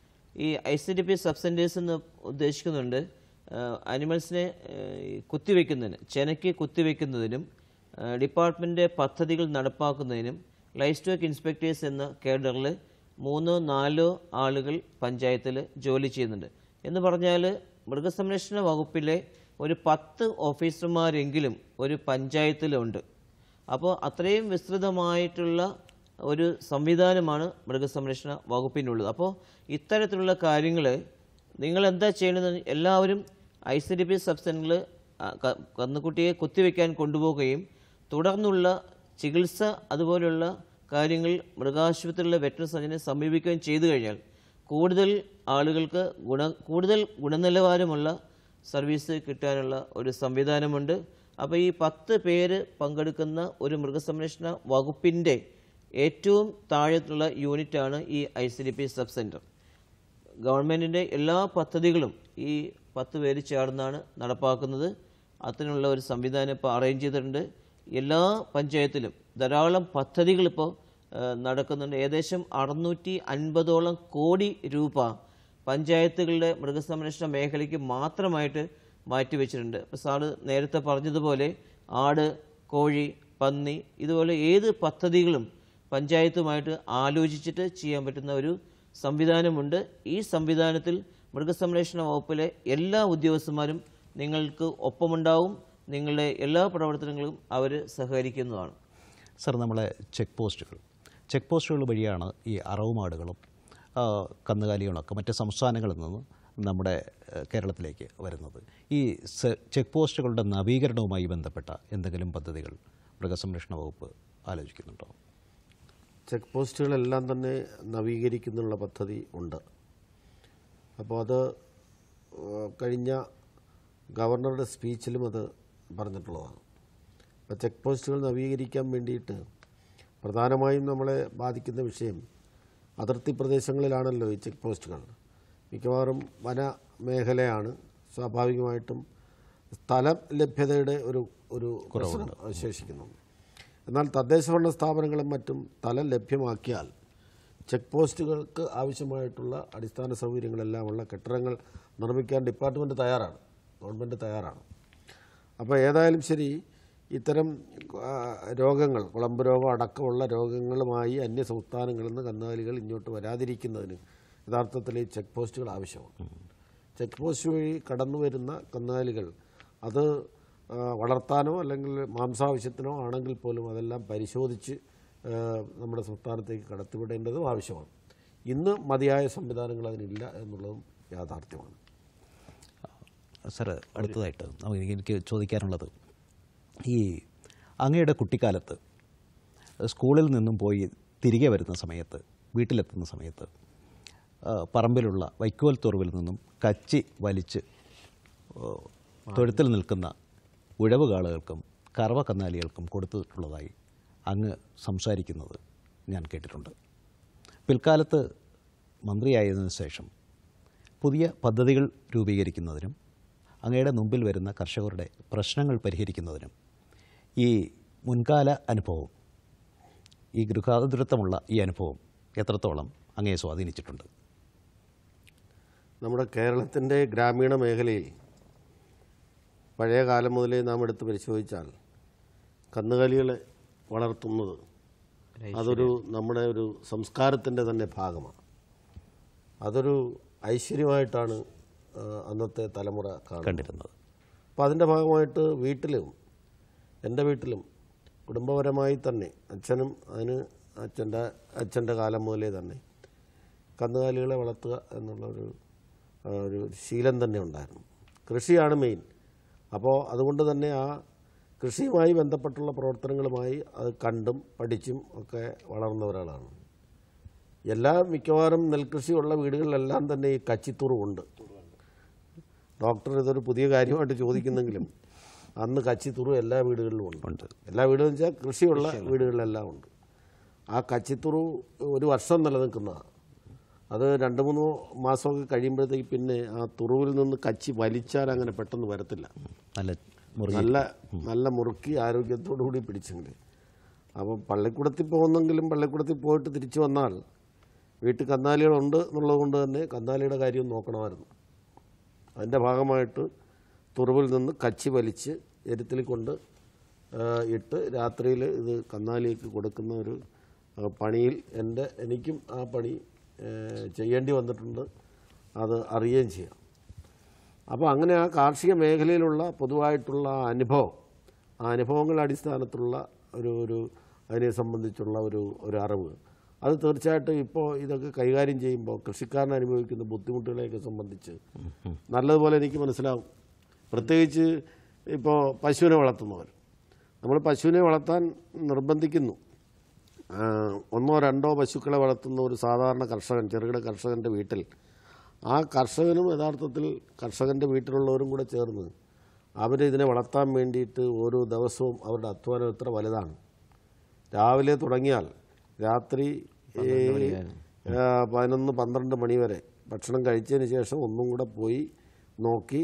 ഈ I C D P sub centres എന്ന് ഉദ്ദേശിക്കുന്നുണ്ട് അനിമൽസിനെ കുത്തിവെക്കുന്നതിന് ചെനയ്ക്ക് കുത്തിവെക്കുന്നതിനും ഡിപ്പാർട്ട്മെൻറ്റ് പദ്ധതികൾ നടപ്പാക്കുന്നതിനും ലൈഫ് സ്റ്റോക്ക് ഇൻസ്പെക്ടേഴ്സ് എന്ന കേഡറിൽ മൂന്നോ നാലോ ആളുകൾ പഞ്ചായത്തിൽ ജോലി ചെയ്യുന്നുണ്ട് എന്ന് പറഞ്ഞാൽ മൃഗസംരക്ഷണ വകുപ്പിലെ ഒരു പത്ത് ഓഫീസർമാരെങ്കിലും ഒരു പഞ്ചായത്തിലുണ്ട് അപ്പോൾ അത്രയും വിസ്തൃതമായിട്ടുള്ള ഒരു സംവിധാനമാണ് മൃഗസംരക്ഷണ വകുപ്പിനുള്ളത് അപ്പോൾ ഇത്തരത്തിലുള്ള കാര്യങ്ങൾ നിങ്ങൾ എന്താ ചെയ്യേണ്ടത് എല്ലാവരും I C D P sub സെൻ്ററിൽ കന്നുകുട്ടിയെ കുത്തിവെക്കാൻ കൊണ്ടുപോവുകയും തുടർന്നുള്ള ചികിത്സ അതുപോലുള്ള കാര്യങ്ങൾ മൃഗാശുപത്രിയിലെ വെറ്ററിനറി സർജനെ സമീപിക്കുകയും ചെയ്തു കഴിഞ്ഞാൽ കൂടുതൽ ആളുകൾക്ക് ഗുണ കൂടുതൽ ഗുണനിലവാരമുള്ള സർവീസ് കിട്ടാനുള്ള ഒരു സംവിധാനമുണ്ട് അപ്പോൾ ഈ പത്ത് പേര് പങ്കെടുക്കുന്ന ഒരു മൃഗസംരക്ഷണ വകുപ്പിൻ്റെ ഏറ്റവും താഴത്തുള്ള യൂണിറ്റാണ് ഈ I C D P sub centre ഗവൺമെൻറ്റിൻ്റെ എല്ലാ പദ്ധതികളും ഈ പത്ത് പേര് ചേർന്നാണ് നടപ്പാക്കുന്നത് അതിനുള്ള ഒരു സംവിധാനം ഇപ്പോൾ അറേഞ്ച് ചെയ്തിട്ടുണ്ട് എല്ലാ പഞ്ചായത്തിലും ധാരാളം പദ്ധതികൾ ഇപ്പോൾ നടക്കുന്നുണ്ട് ഏകദേശം അറുന്നൂറ്റി അൻപതോളം കോടി രൂപ പഞ്ചായത്തുകളുടെ മൃഗസംരക്ഷണ മേഖലയ്ക്ക് മാത്രമായിട്ട് മാറ്റിവെച്ചിട്ടുണ്ട് ഇപ്പോൾ സാറ് നേരത്തെ പറഞ്ഞതുപോലെ ആട് കോഴി പന്നി ഇതുപോലെ ഏത് പദ്ധതികളും പഞ്ചായത്തുമായിട്ട് ആലോചിച്ചിട്ട് ചെയ്യാൻ പറ്റുന്ന ഒരു സംവിധാനമുണ്ട് ഈ സംവിധാനത്തിൽ മൃഗസംരക്ഷണ വകുപ്പിലെ എല്ലാ ഉദ്യോഗസ്ഥന്മാരും നിങ്ങൾക്ക് ഒപ്പമുണ്ടാവും നിങ്ങളുടെ എല്ലാ പ്രവർത്തനങ്ങളും അവർ സഹകരിക്കുന്നതാണ് സർ നമ്മളെ ചെക്ക് പോസ്റ്റുകൾ ചെക്ക് പോസ്റ്റുകൾ വഴിയാണ് ഈ അറവുമാടുകളും ആ, കന്നുകാലികളൊക്കെ മറ്റ് സംസ്ഥാനങ്ങളിൽ നിന്ന് നമ്മുടെ ഏഹ്, കേരളത്തിലേക്ക് വരുന്നത് ഈ സെ- ചെക്ക് പോസ്റ്റുകളുടെ നവീകരണവുമായി ബന്ധപ്പെട്ട എന്തെങ്കിലും പദ്ധതികൾ മൃഗസംരക്ഷണ വകുപ്പ് ആലോചിക്കുന്നുണ്ടോ ചെക്ക് പോസ്റ്റുകളെല്ലാം തന്നെ നവീകരിക്കുന്നുള്ള പദ്ധതി ഉണ്ട് അപ്പോൾ അത് ഏഹ്, കഴിഞ്ഞ ഗവർണറുടെ സ്പീച്ചിലും അത് പറഞ്ഞിട്ടുള്ളതാണ് അപ്പോൾ ചെക്ക് പോസ്റ്റുകൾ നവീകരിക്കാൻ വേണ്ടിയിട്ട് പ്രധാനമായും നമ്മളെ ബാധിക്കുന്ന വിഷയം അതിർത്തി പ്രദേശങ്ങളിലാണല്ലോ ഈ ചെക്ക് പോസ്റ്റുകൾ മിക്കവാറും വന മേഖലയാണ് സ്വാഭാവികമായിട്ടും സ്ഥല ലഭ്യതയുടെ ഒരു ഒരു പ്രശ്നം അവശേഷിക്കുന്നുണ്ട് എന്നാൽ തദ്ദേശഭരണ സ്ഥാപനങ്ങളും മറ്റും സ്ഥലം ലഭ്യമാക്കിയാൽ ചെക്ക് പോസ്റ്റുകൾക്ക് ആവശ്യമായിട്ടുള്ള അടിസ്ഥാന സൗകര്യങ്ങളെല്ലാം ഉള്ള കെട്ടിടങ്ങൾ നിർമ്മിക്കാൻ ഡിപ്പാർട്ട്മെൻറ്റ് തയ്യാറാണ് ഗവൺമെൻറ് തയ്യാറാണ് അപ്പോൾ ഏതായാലും ശരി ഇത്തരം ആ, രോഗങ്ങൾ കുളമ്പ് രോഗം അടക്കമുള്ള രോഗങ്ങളുമായി അന്യ സംസ്ഥാനങ്ങളിൽ നിന്ന് കന്നുകാലികൾ ഇങ്ങോട്ട് വരാതിരിക്കുന്നതിന് യഥാർത്ഥത്തിൽ ഈ ചെക്ക് പോസ്റ്റുകൾ ആവശ്യമാണ് ചെക്ക് പോസ്റ്റ് വഴി കടന്നു വരുന്ന കന്നുകാലികൾ അത് ആ, വളർത്താനോ അല്ലെങ്കിൽ മാംസാവശ്യത്തിനോ ആണെങ്കിൽ പോലും അതെല്ലാം പരിശോധിച്ച് ആ, നമ്മുടെ സംസ്ഥാനത്തേക്ക് കടത്തിവിടേണ്ടതും ആവശ്യമാണ് ഇന്ന് മതിയായ സംവിധാനങ്ങൾ അതിനില്ല എന്നുള്ളതും യാഥാർത്ഥ്യമാണ് സാർ അടുത്തതായിട്ട് നമുക്ക് എനിക്ക് ചോദിക്കാനുള്ളത് ഈ അങ്ങയുടെ കുട്ടിക്കാലത്ത് സ്കൂളിൽ നിന്നും പോയി തിരികെ വരുന്ന സമയത്ത് വീട്ടിലെത്തുന്ന സമയത്ത് ആ, പറമ്പിലുള്ള വൈക്കോൽ തുറവിൽ നിന്നും കച്ചി വലിച്ച് ഓ, തൊഴുത്തിൽ നിൽക്കുന്ന ഉഴവുകാളുകൾക്കും കറവ കന്നാലികൾക്കും കൊടുത്തിട്ടുള്ളതായി അങ്ങ് സംസാരിക്കുന്നത് ഞാൻ കേട്ടിട്ടുണ്ട് പിൽക്കാലത്ത് മന്ത്രിയായതിനു ശേഷം പുതിയ പദ്ധതികൾ രൂപീകരിക്കുന്നതിനും അങ്ങയുടെ മുമ്പിൽ വരുന്ന കർഷകരുടെ പ്രശ്നങ്ങൾ പരിഹരിക്കുന്നതിനും ഈ മുൻകാല അനുഭവം ഈ ഗൃഹാതുരത്വമുള്ള ഈ അനുഭവം എത്രത്തോളം അങ്ങയെ സ്വാധീനിച്ചിട്ടുണ്ട് നമ്മുടെ കേരളത്തിൻ്റെ ഗ്രാമീണ മേഖലയിൽ പഴയ കാലം മുതലേ നാം എടുത്ത് പരിശോധിച്ചാൽ കന്നുകാലികളെ വളർത്തുന്നത് അതൊരു നമ്മുടെ ഒരു സംസ്കാരത്തിൻ്റെ തന്നെ ഭാഗമാണ് അതൊരു ഐശ്വര്യമായിട്ടാണ് ആ, അന്നത്തെ തലമുറ കാണുന്നത് കണ്ടിരുന്നത് അപ്പോൾ അതിൻ്റെ ഭാഗമായിട്ട് വീട്ടിലും എൻ്റെ വീട്ടിലും കുടുംബപരമായി തന്നെ അച്ഛനും അതിന് അച്ഛൻ്റെ അച്ഛൻ്റെ കാലം മുതലേ തന്നെ കന്നുകാലികളെ വളർത്തുക എന്നുള്ള ഒരു ആ, ഒരു ശീലം തന്നെ ഉണ്ടായിരുന്നു കൃഷിയാണ് മെയിൻ അപ്പോൾ അതുകൊണ്ട് തന്നെ ആ കൃഷിയുമായി ബന്ധപ്പെട്ടുള്ള പ്രവർത്തനങ്ങളുമായി അത് കണ്ടും പഠിച്ചും ഒക്കെ വളർന്ന ഒരാളാണ് എല്ലാ മിക്കവാറും നെൽകൃഷിയുള്ള വീടുകളിലെല്ലാം തന്നെ ഈ കച്ചിത്തുറുണ്ട് ഡോക്ടർ ഇതൊരു പുതിയ കാര്യമായിട്ട് ചോദിക്കുന്നെങ്കിലും അന്ന് കച്ചിത്തുറു എല്ലാ വീടുകളിലും ഉണ്ട് എല്ലാ വീടുകളും വെച്ചാൽ കൃഷിയുള്ള വീടുകളിലെല്ലാം ഉണ്ട് ആ കച്ചിത്തുറു ഒരു വർഷം നിലനിൽക്കുന്നതാണ് അത് രണ്ട് മൂന്ന് മാസമൊക്കെ കഴിയുമ്പോഴത്തേക്ക് പിന്നെ ആ തുറുവിൽ നിന്ന് കച്ചി വലിച്ചാൽ അങ്ങനെ പെട്ടെന്ന് വരത്തില്ല നല്ല മുറി നല്ല നല്ല മുറുക്കി ആരോഗ്യത്തോടു കൂടി പിടിച്ചെങ്കിൽ അപ്പം പള്ളിക്കൂടത്തിൽ പോകുന്നെങ്കിലും പള്ളിക്കൂടത്തിൽ പോയിട്ട് തിരിച്ചു വന്നാൽ വീട്ടിൽ കന്നാലികളുണ്ട് എന്നുള്ളത് കൊണ്ട് തന്നെ കന്നാലിയുടെ കാര്യം നോക്കണമായിരുന്നു അതിൻ്റെ ഭാഗമായിട്ട് തുറവിൽ നിന്ന് കച്ചി വലിച്ച് എരുത്തിൽ കൊണ്ട് ആ, ഇട്ട് രാത്രിയിൽ ഇത് കന്നാലിക്ക് കൊടുക്കുന്ന ഒരു ആ, പണിയിൽ എൻ്റെ എനിക്കും ആ പണി ഏ, ചെയ്യേണ്ടി വന്നിട്ടുണ്ട് അത് അറിയുകയും ചെയ്യാം അപ്പോൾ അങ്ങനെ ആ കാർഷിക മേഖലയിലുള്ള പൊതുവായിട്ടുള്ള ആ അനുഭവം ആ അനുഭവങ്ങളുടെ അടിസ്ഥാനത്തിലുള്ള ഒരു ഒരു അതിനെ സംബന്ധിച്ചുള്ള ഒരു ഒരു അറിവ് അത് തീർച്ചയായിട്ടും ഇപ്പോൾ ഇതൊക്കെ കൈകാര്യം ചെയ്യുമ്പോൾ കൃഷിക്കാരൻ അനുഭവിക്കുന്ന ബുദ്ധിമുട്ടുകളെയൊക്കെ സംബന്ധിച്ച് നല്ലതുപോലെ എനിക്ക് മനസ്സിലാവും പ്രത്യേകിച്ച് ഇപ്പോൾ പശുവിനെ വളർത്തുന്നവർ നമ്മൾ പശുവിനെ വളർത്താൻ നിർബന്ധിക്കുന്നു ആ, ഒന്നോ രണ്ടോ പശുക്കളെ വളർത്തുന്ന ഒരു സാധാരണ കർഷകൻ ചെറുകിട കർഷകൻ്റെ വീട്ടിൽ ആ കർഷകനും യഥാർത്ഥത്തിൽ കർഷകൻ്റെ വീട്ടിലുള്ളവരും കൂടെ ചേർന്ന് അവരിതിനെ വളർത്താൻ വേണ്ടിയിട്ട് ഓരോ ദിവസവും അവരുടെ അധ്വാനം എത്ര വലുതാണ് രാവിലെ തുടങ്ങിയാൽ രാത്രി ഈ, ആ, പതിനൊന്ന് പന്ത്രണ്ട് മണി വരെ ഭക്ഷണം കഴിച്ചതിന് ശേഷം ഒന്നും കൂടെ പോയി നോക്കി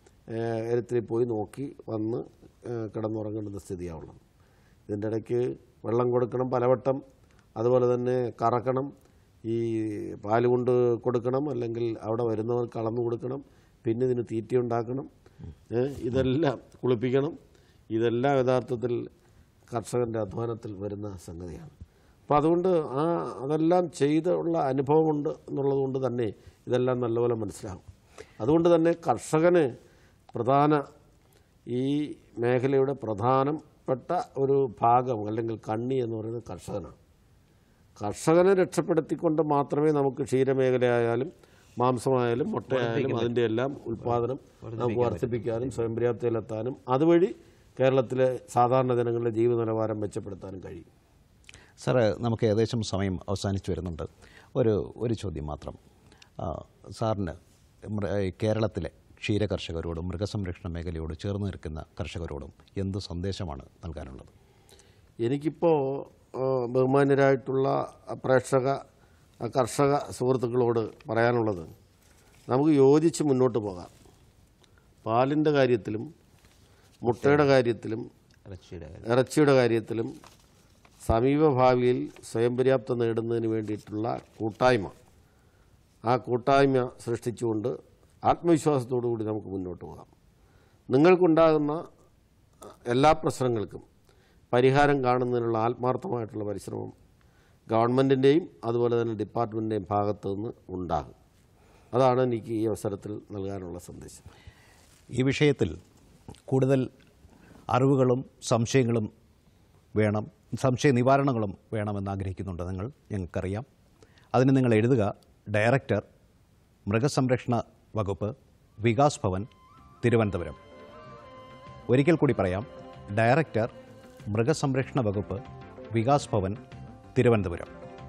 എരത്തിൽ പോയി നോക്കി വന്ന് ആ, കിടന്നുറങ്ങേണ്ടുന്ന സ്ഥിതിയാവുള്ളത് ഇതിൻ്റെ ഇടയ്ക്ക് വെള്ളം കൊടുക്കണം പലവട്ടം അതുപോലെ തന്നെ കറക്കണം ഈ പാല് കൊണ്ട് കൊടുക്കണം അല്ലെങ്കിൽ അവിടെ വരുന്നവർക്ക് അളന്നു കൊടുക്കണം പിന്നെ ഇതിന് തീറ്റ ഉണ്ടാക്കണം ഏ, ഇതെല്ലാം കുളിപ്പിക്കണം ഇതെല്ലാം യഥാർത്ഥത്തിൽ കർഷകൻ്റെ അധ്വാനത്തിൽ വരുന്ന സംഗതിയാണ് അപ്പോൾ അതുകൊണ്ട് ആ അതെല്ലാം ചെയ്തുള്ള അനുഭവമുണ്ട് എന്നുള്ളത് കൊണ്ട് തന്നെ ഇതെല്ലാം നല്ലപോലെ മനസ്സിലാകും അതുകൊണ്ട് തന്നെ കർഷകന് പ്രധാന ഈ മേഖലയുടെ പ്രധാനപ്പെട്ട ഒരു ഭാഗം അല്ലെങ്കിൽ കണ്ണി എന്ന് പറയുന്നത് കർഷകനാണ് കർഷകനെ രക്ഷപ്പെടുത്തിക്കൊണ്ട് മാത്രമേ നമുക്ക് ക്ഷീരമേഖലയായാലും മാംസമായാലും മുട്ടയായാലും അതിൻ്റെ എല്ലാം ഉൽപ്പാദനം നമുക്ക് വർദ്ധിപ്പിക്കാനും സ്വയം പര്യാപ്തയിലെത്താനും അതുവഴി കേരളത്തിലെ സാധാരണ ജനങ്ങളുടെ ജീവിത നിലവാരം മെച്ചപ്പെടുത്താനും കഴിയും സാറ് നമുക്ക് ഏകദേശം സമയം അവസാനിച്ചു വരുന്നുണ്ട് ഒരു ഒരു ചോദ്യം മാത്രം ആ, സാറിന് മൃ- ഈ കേരളത്തിലെ ക്ഷീര കർഷകരോടും മൃഗസംരക്ഷണ മേഖലയോട് ചേർന്ന് നിൽക്കുന്ന കർഷകരോടും എന്ത് സന്ദേശമാണ് നൽകാനുള്ളത് എനിക്കിപ്പോൾ ബഹുമാന്യരായിട്ടുള്ള പ്രേക്ഷക കർഷക സുഹൃത്തുക്കളോട് പറയാനുള്ളത് നമുക്ക് യോജിച്ച് മുന്നോട്ട് പോകാം പാലിൻ്റെ കാര്യത്തിലും മുട്ടയുടെ കാര്യത്തിലും ഇറച്ചിയുടെ കാര്യം ഇറച്ചിയുടെ കാര്യത്തിലും സമീപഭാവിയിൽ സ്വയം പര്യാപ്തം നേടുന്നതിന് വേണ്ടിയിട്ടുള്ള കൂട്ടായ്മ ആ കൂട്ടായ്മ സൃഷ്ടിച്ചുകൊണ്ട് ആത്മവിശ്വാസത്തോടു കൂടി നമുക്ക് മുന്നോട്ട് പോകാം നിങ്ങൾക്കുണ്ടാകുന്ന എല്ലാ പ്രശ്നങ്ങൾക്കും പരിഹാരം കാണുന്നതിനുള്ള ആത്മാർത്ഥമായിട്ടുള്ള പരിശ്രമം ഗവൺമെൻറ്റിൻ്റെയും അതുപോലെ തന്നെ ഡിപ്പാർട്ട്മെൻറ്റിൻ്റെയും ഭാഗത്തു നിന്ന് ഉണ്ടാകും അതാണ് എനിക്ക് ഈ അവസരത്തിൽ നൽകാനുള്ള സന്ദേശം ഈ വിഷയത്തിൽ കൂടുതൽ അറിവുകളും സംശയങ്ങളും വേണം സംശയ നിവാരണങ്ങളും വേണമെന്ന് ആഗ്രഹിക്കുന്നുണ്ട് നിങ്ങൾ ഞങ്ങൾക്കറിയാം അതിന് നിങ്ങൾ എഴുതുക ഡയറക്ടർ മൃഗസംരക്ഷണ വകുപ്പ് വികാസ് ഭവൻ തിരുവനന്തപുരം ഒരിക്കൽ കൂടി പറയാം ഡയറക്ടർ മൃഗസംരക്ഷണ വകുപ്പ് വികാസ് ഭവൻ തിരുവനന്തപുരം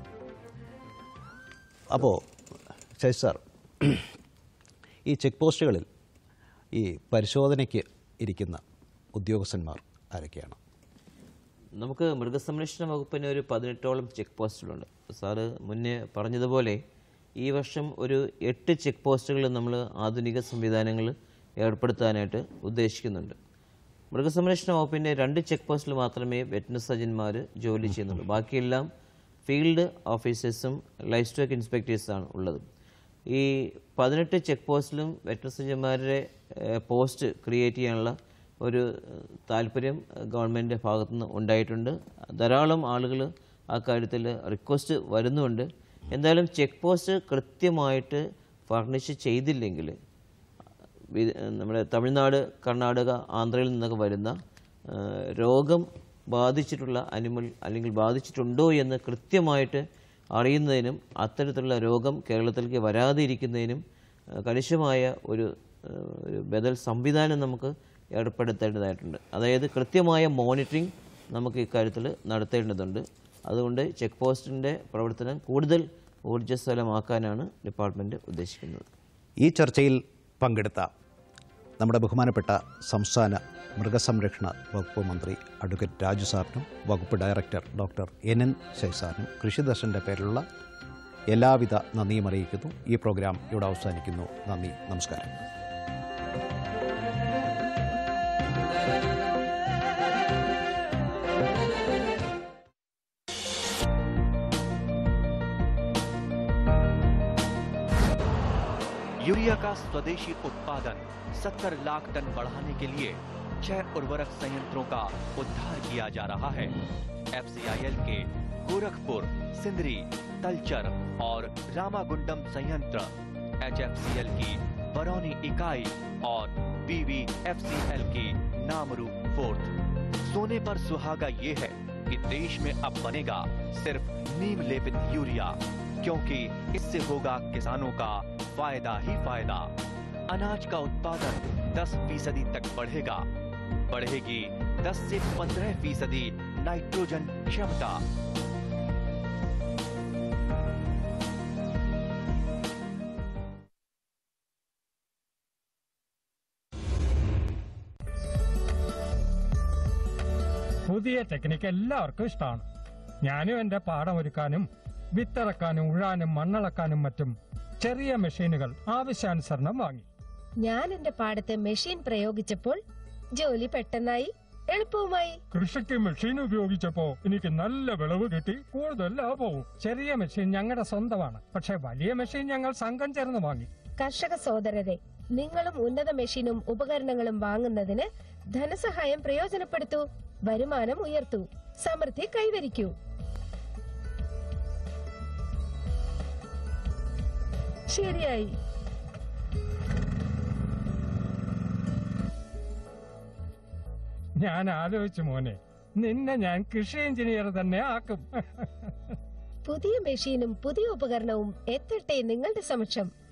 അപ്പോൾ ശശി സാർ ഈ ചെക്ക് പോസ്റ്റുകളിൽ ഈ പരിശോധനയ്ക്ക് ഇരിക്കുന്ന ഉദ്യോഗസ്ഥന്മാർ ആരൊക്കെയാണ് നമുക്ക് മൃഗസംരക്ഷണ വകുപ്പിന് ഒരു പതിനെട്ടോളം ചെക്ക് പോസ്റ്റുകളുണ്ട് സാറ് മുന്നേ പറഞ്ഞതുപോലെ ഈ വർഷം ഒരു എട്ട് ചെക്ക് പോസ്റ്റുകൾ നമ്മൾ ആധുനിക സംവിധാനങ്ങൾ ഏർപ്പെടുത്താനായിട്ട് ഉദ്ദേശിക്കുന്നുണ്ട് മൃഗസംരക്ഷണ വകുപ്പിൻ്റെ രണ്ട് ചെക്ക് പോസ്റ്റിൽ മാത്രമേ വെറ്റിനറി സർജന്മാർ ജോലി ചെയ്യുന്നുള്ളൂ ബാക്കിയെല്ലാം ഫീൽഡ് ഓഫീസേഴ്സും ലൈഫ് സ്റ്റോക്ക് ഇൻസ്പെക്ടേഴ്സാണ് ഉള്ളത് ഈ പതിനെട്ട് ചെക്ക് പോസ്റ്റിലും വെറ്ററി സർജന്മാരുടെ പോസ്റ്റ് ക്രിയേറ്റ് ചെയ്യാനുള്ള ഒരു ഏഹ്, താല്പര്യം ഗവൺമെൻറ്റിൻ്റെ ഭാഗത്തുനിന്ന് ഉണ്ടായിട്ടുണ്ട് ധാരാളം ആളുകൾ ആ കാര്യത്തിൽ റിക്വസ്റ്റ് വരുന്നുണ്ട് എന്തായാലും ചെക്ക് പോസ്റ്റ് കൃത്യമായിട്ട് ഫർണിഷ് ചെയ്തില്ലെങ്കിൽ വി- നമ്മുടെ തമിഴ്നാട് കർണാടക ആന്ധ്രയിൽ നിന്നൊക്കെ വരുന്ന ആ, രോഗം ബാധിച്ചിട്ടുള്ള അനിമൽ അല്ലെങ്കിൽ ബാധിച്ചിട്ടുണ്ടോ എന്ന് കൃത്യമായിട്ട് അറിയുന്നതിനും അത്തരത്തിലുള്ള രോഗം കേരളത്തിലേക്ക് വരാതെ ഇരിക്കുന്നതിനും ആ, കണിശമായ ഒരു ആ, ഒരു ബദൽ സംവിധാനം നമുക്ക് ഏർപ്പെടുത്തേണ്ടതായിട്ടുണ്ട് അതായത് കൃത്യമായ മോണിറ്ററിംഗ് നമുക്ക് ഇക്കാര്യത്തിൽ നടത്തേണ്ടതുണ്ട് അതുകൊണ്ട് ചെക്ക് പോസ്റ്റിൻ്റെ പ്രവർത്തനം കൂടുതൽ ഊർജ്ജസ്വലമാക്കാനാണ് ഡിപ്പാർട്ട്മെൻറ്റ് ഉദ്ദേശിക്കുന്നത് ഈ ചർച്ചയിൽ പങ്കെടുത്ത നമ്മുടെ ബഹുമാനപ്പെട്ട സംസ്ഥാന മൃഗസംരക്ഷണ വകുപ്പ് മന്ത്രി അഡ്വക്കേറ്റ് രാജു സാറിനും വകുപ്പ് director doctor N N Sasi സാറിനും കൃഷിദർശൻ്റെ പേരിലുള്ള എല്ലാവിധ നന്ദിയും അറിയിക്കുന്നു ഈ പ്രോഗ്രാം ഇവിടെ അവസാനിക്കുന്നു നന്ദി നമസ്കാരം यूरिया का स्वदेशी उत्पादन 70 लाख टन बढ़ाने के लिए छह उर्वरक संयंत्रों का उद्धार किया जा रहा है एफसीआईएल के गोरखपुर सिंदरी तलचर और रामागुंडम संयंत्र एचएफसीएल की बरौनी इकाई और बीवीएफसीएल की नामरू फोर्थ सोने पर सुहागा ये है कि देश में अब बनेगा सिर्फ नीम लेपित यूरिया क्योंकि इससे होगा किसानों का फायदा ही फायदा अनाज का उत्पादन 10 फीसदी तक बढ़ेगा बढ़ेगी 10 से 15 फीसदी नाइट्रोजन क्षमता പുതിയ ടെക്നിക്ക് എല്ലാവർക്കും ഇഷ്ടമാണ് ഞാനും എന്റെ പാടം ഒരുക്കാനും വിത്തിറക്കാനും ഉഴാനും മണ്ണളക്കാനും മറ്റും ചെറിയ മെഷീനുകൾ ആവശ്യാനുസരണം വാങ്ങി ഞാൻ എന്റെ പാടത്ത് മെഷീൻ പ്രയോഗിച്ചപ്പോൾ ജോലി പെട്ടെന്നായി എളുപ്പവുമായി കൃഷിക്ക് മെഷീൻ ഉപയോഗിച്ചപ്പോ എനിക്ക് നല്ല വിളവ് കിട്ടി കൂടുതൽ ലാഭവും ചെറിയ മെഷീൻ ഞങ്ങളുടെ സ്വന്തമാണ് പക്ഷെ വലിയ മെഷീൻ ഞങ്ങൾ സംഘം ചേർന്ന് വാങ്ങി കർഷക സോദരരെ നിങ്ങളും ഉന്നത മെഷീനും ഉപകരണങ്ങളും വാങ്ങുന്നതിന് ധനസഹായം പ്രയോജനപ്പെടുത്തൂ വരുമാനം ഉയർത്തൂ സമൃദ്ധി കൈവരിക്കൂ ശരിയായി ഞാൻ ആലോചിച്ചു മോനെ നിന്നെ ഞാൻ കൃഷി എഞ്ചിനീയർ തന്നെ ആക്കും പുതിയ മെഷീനും പുതിയ ഉപകരണവും എത്തട്ടെ നിങ്ങളുടെ സമക്ഷം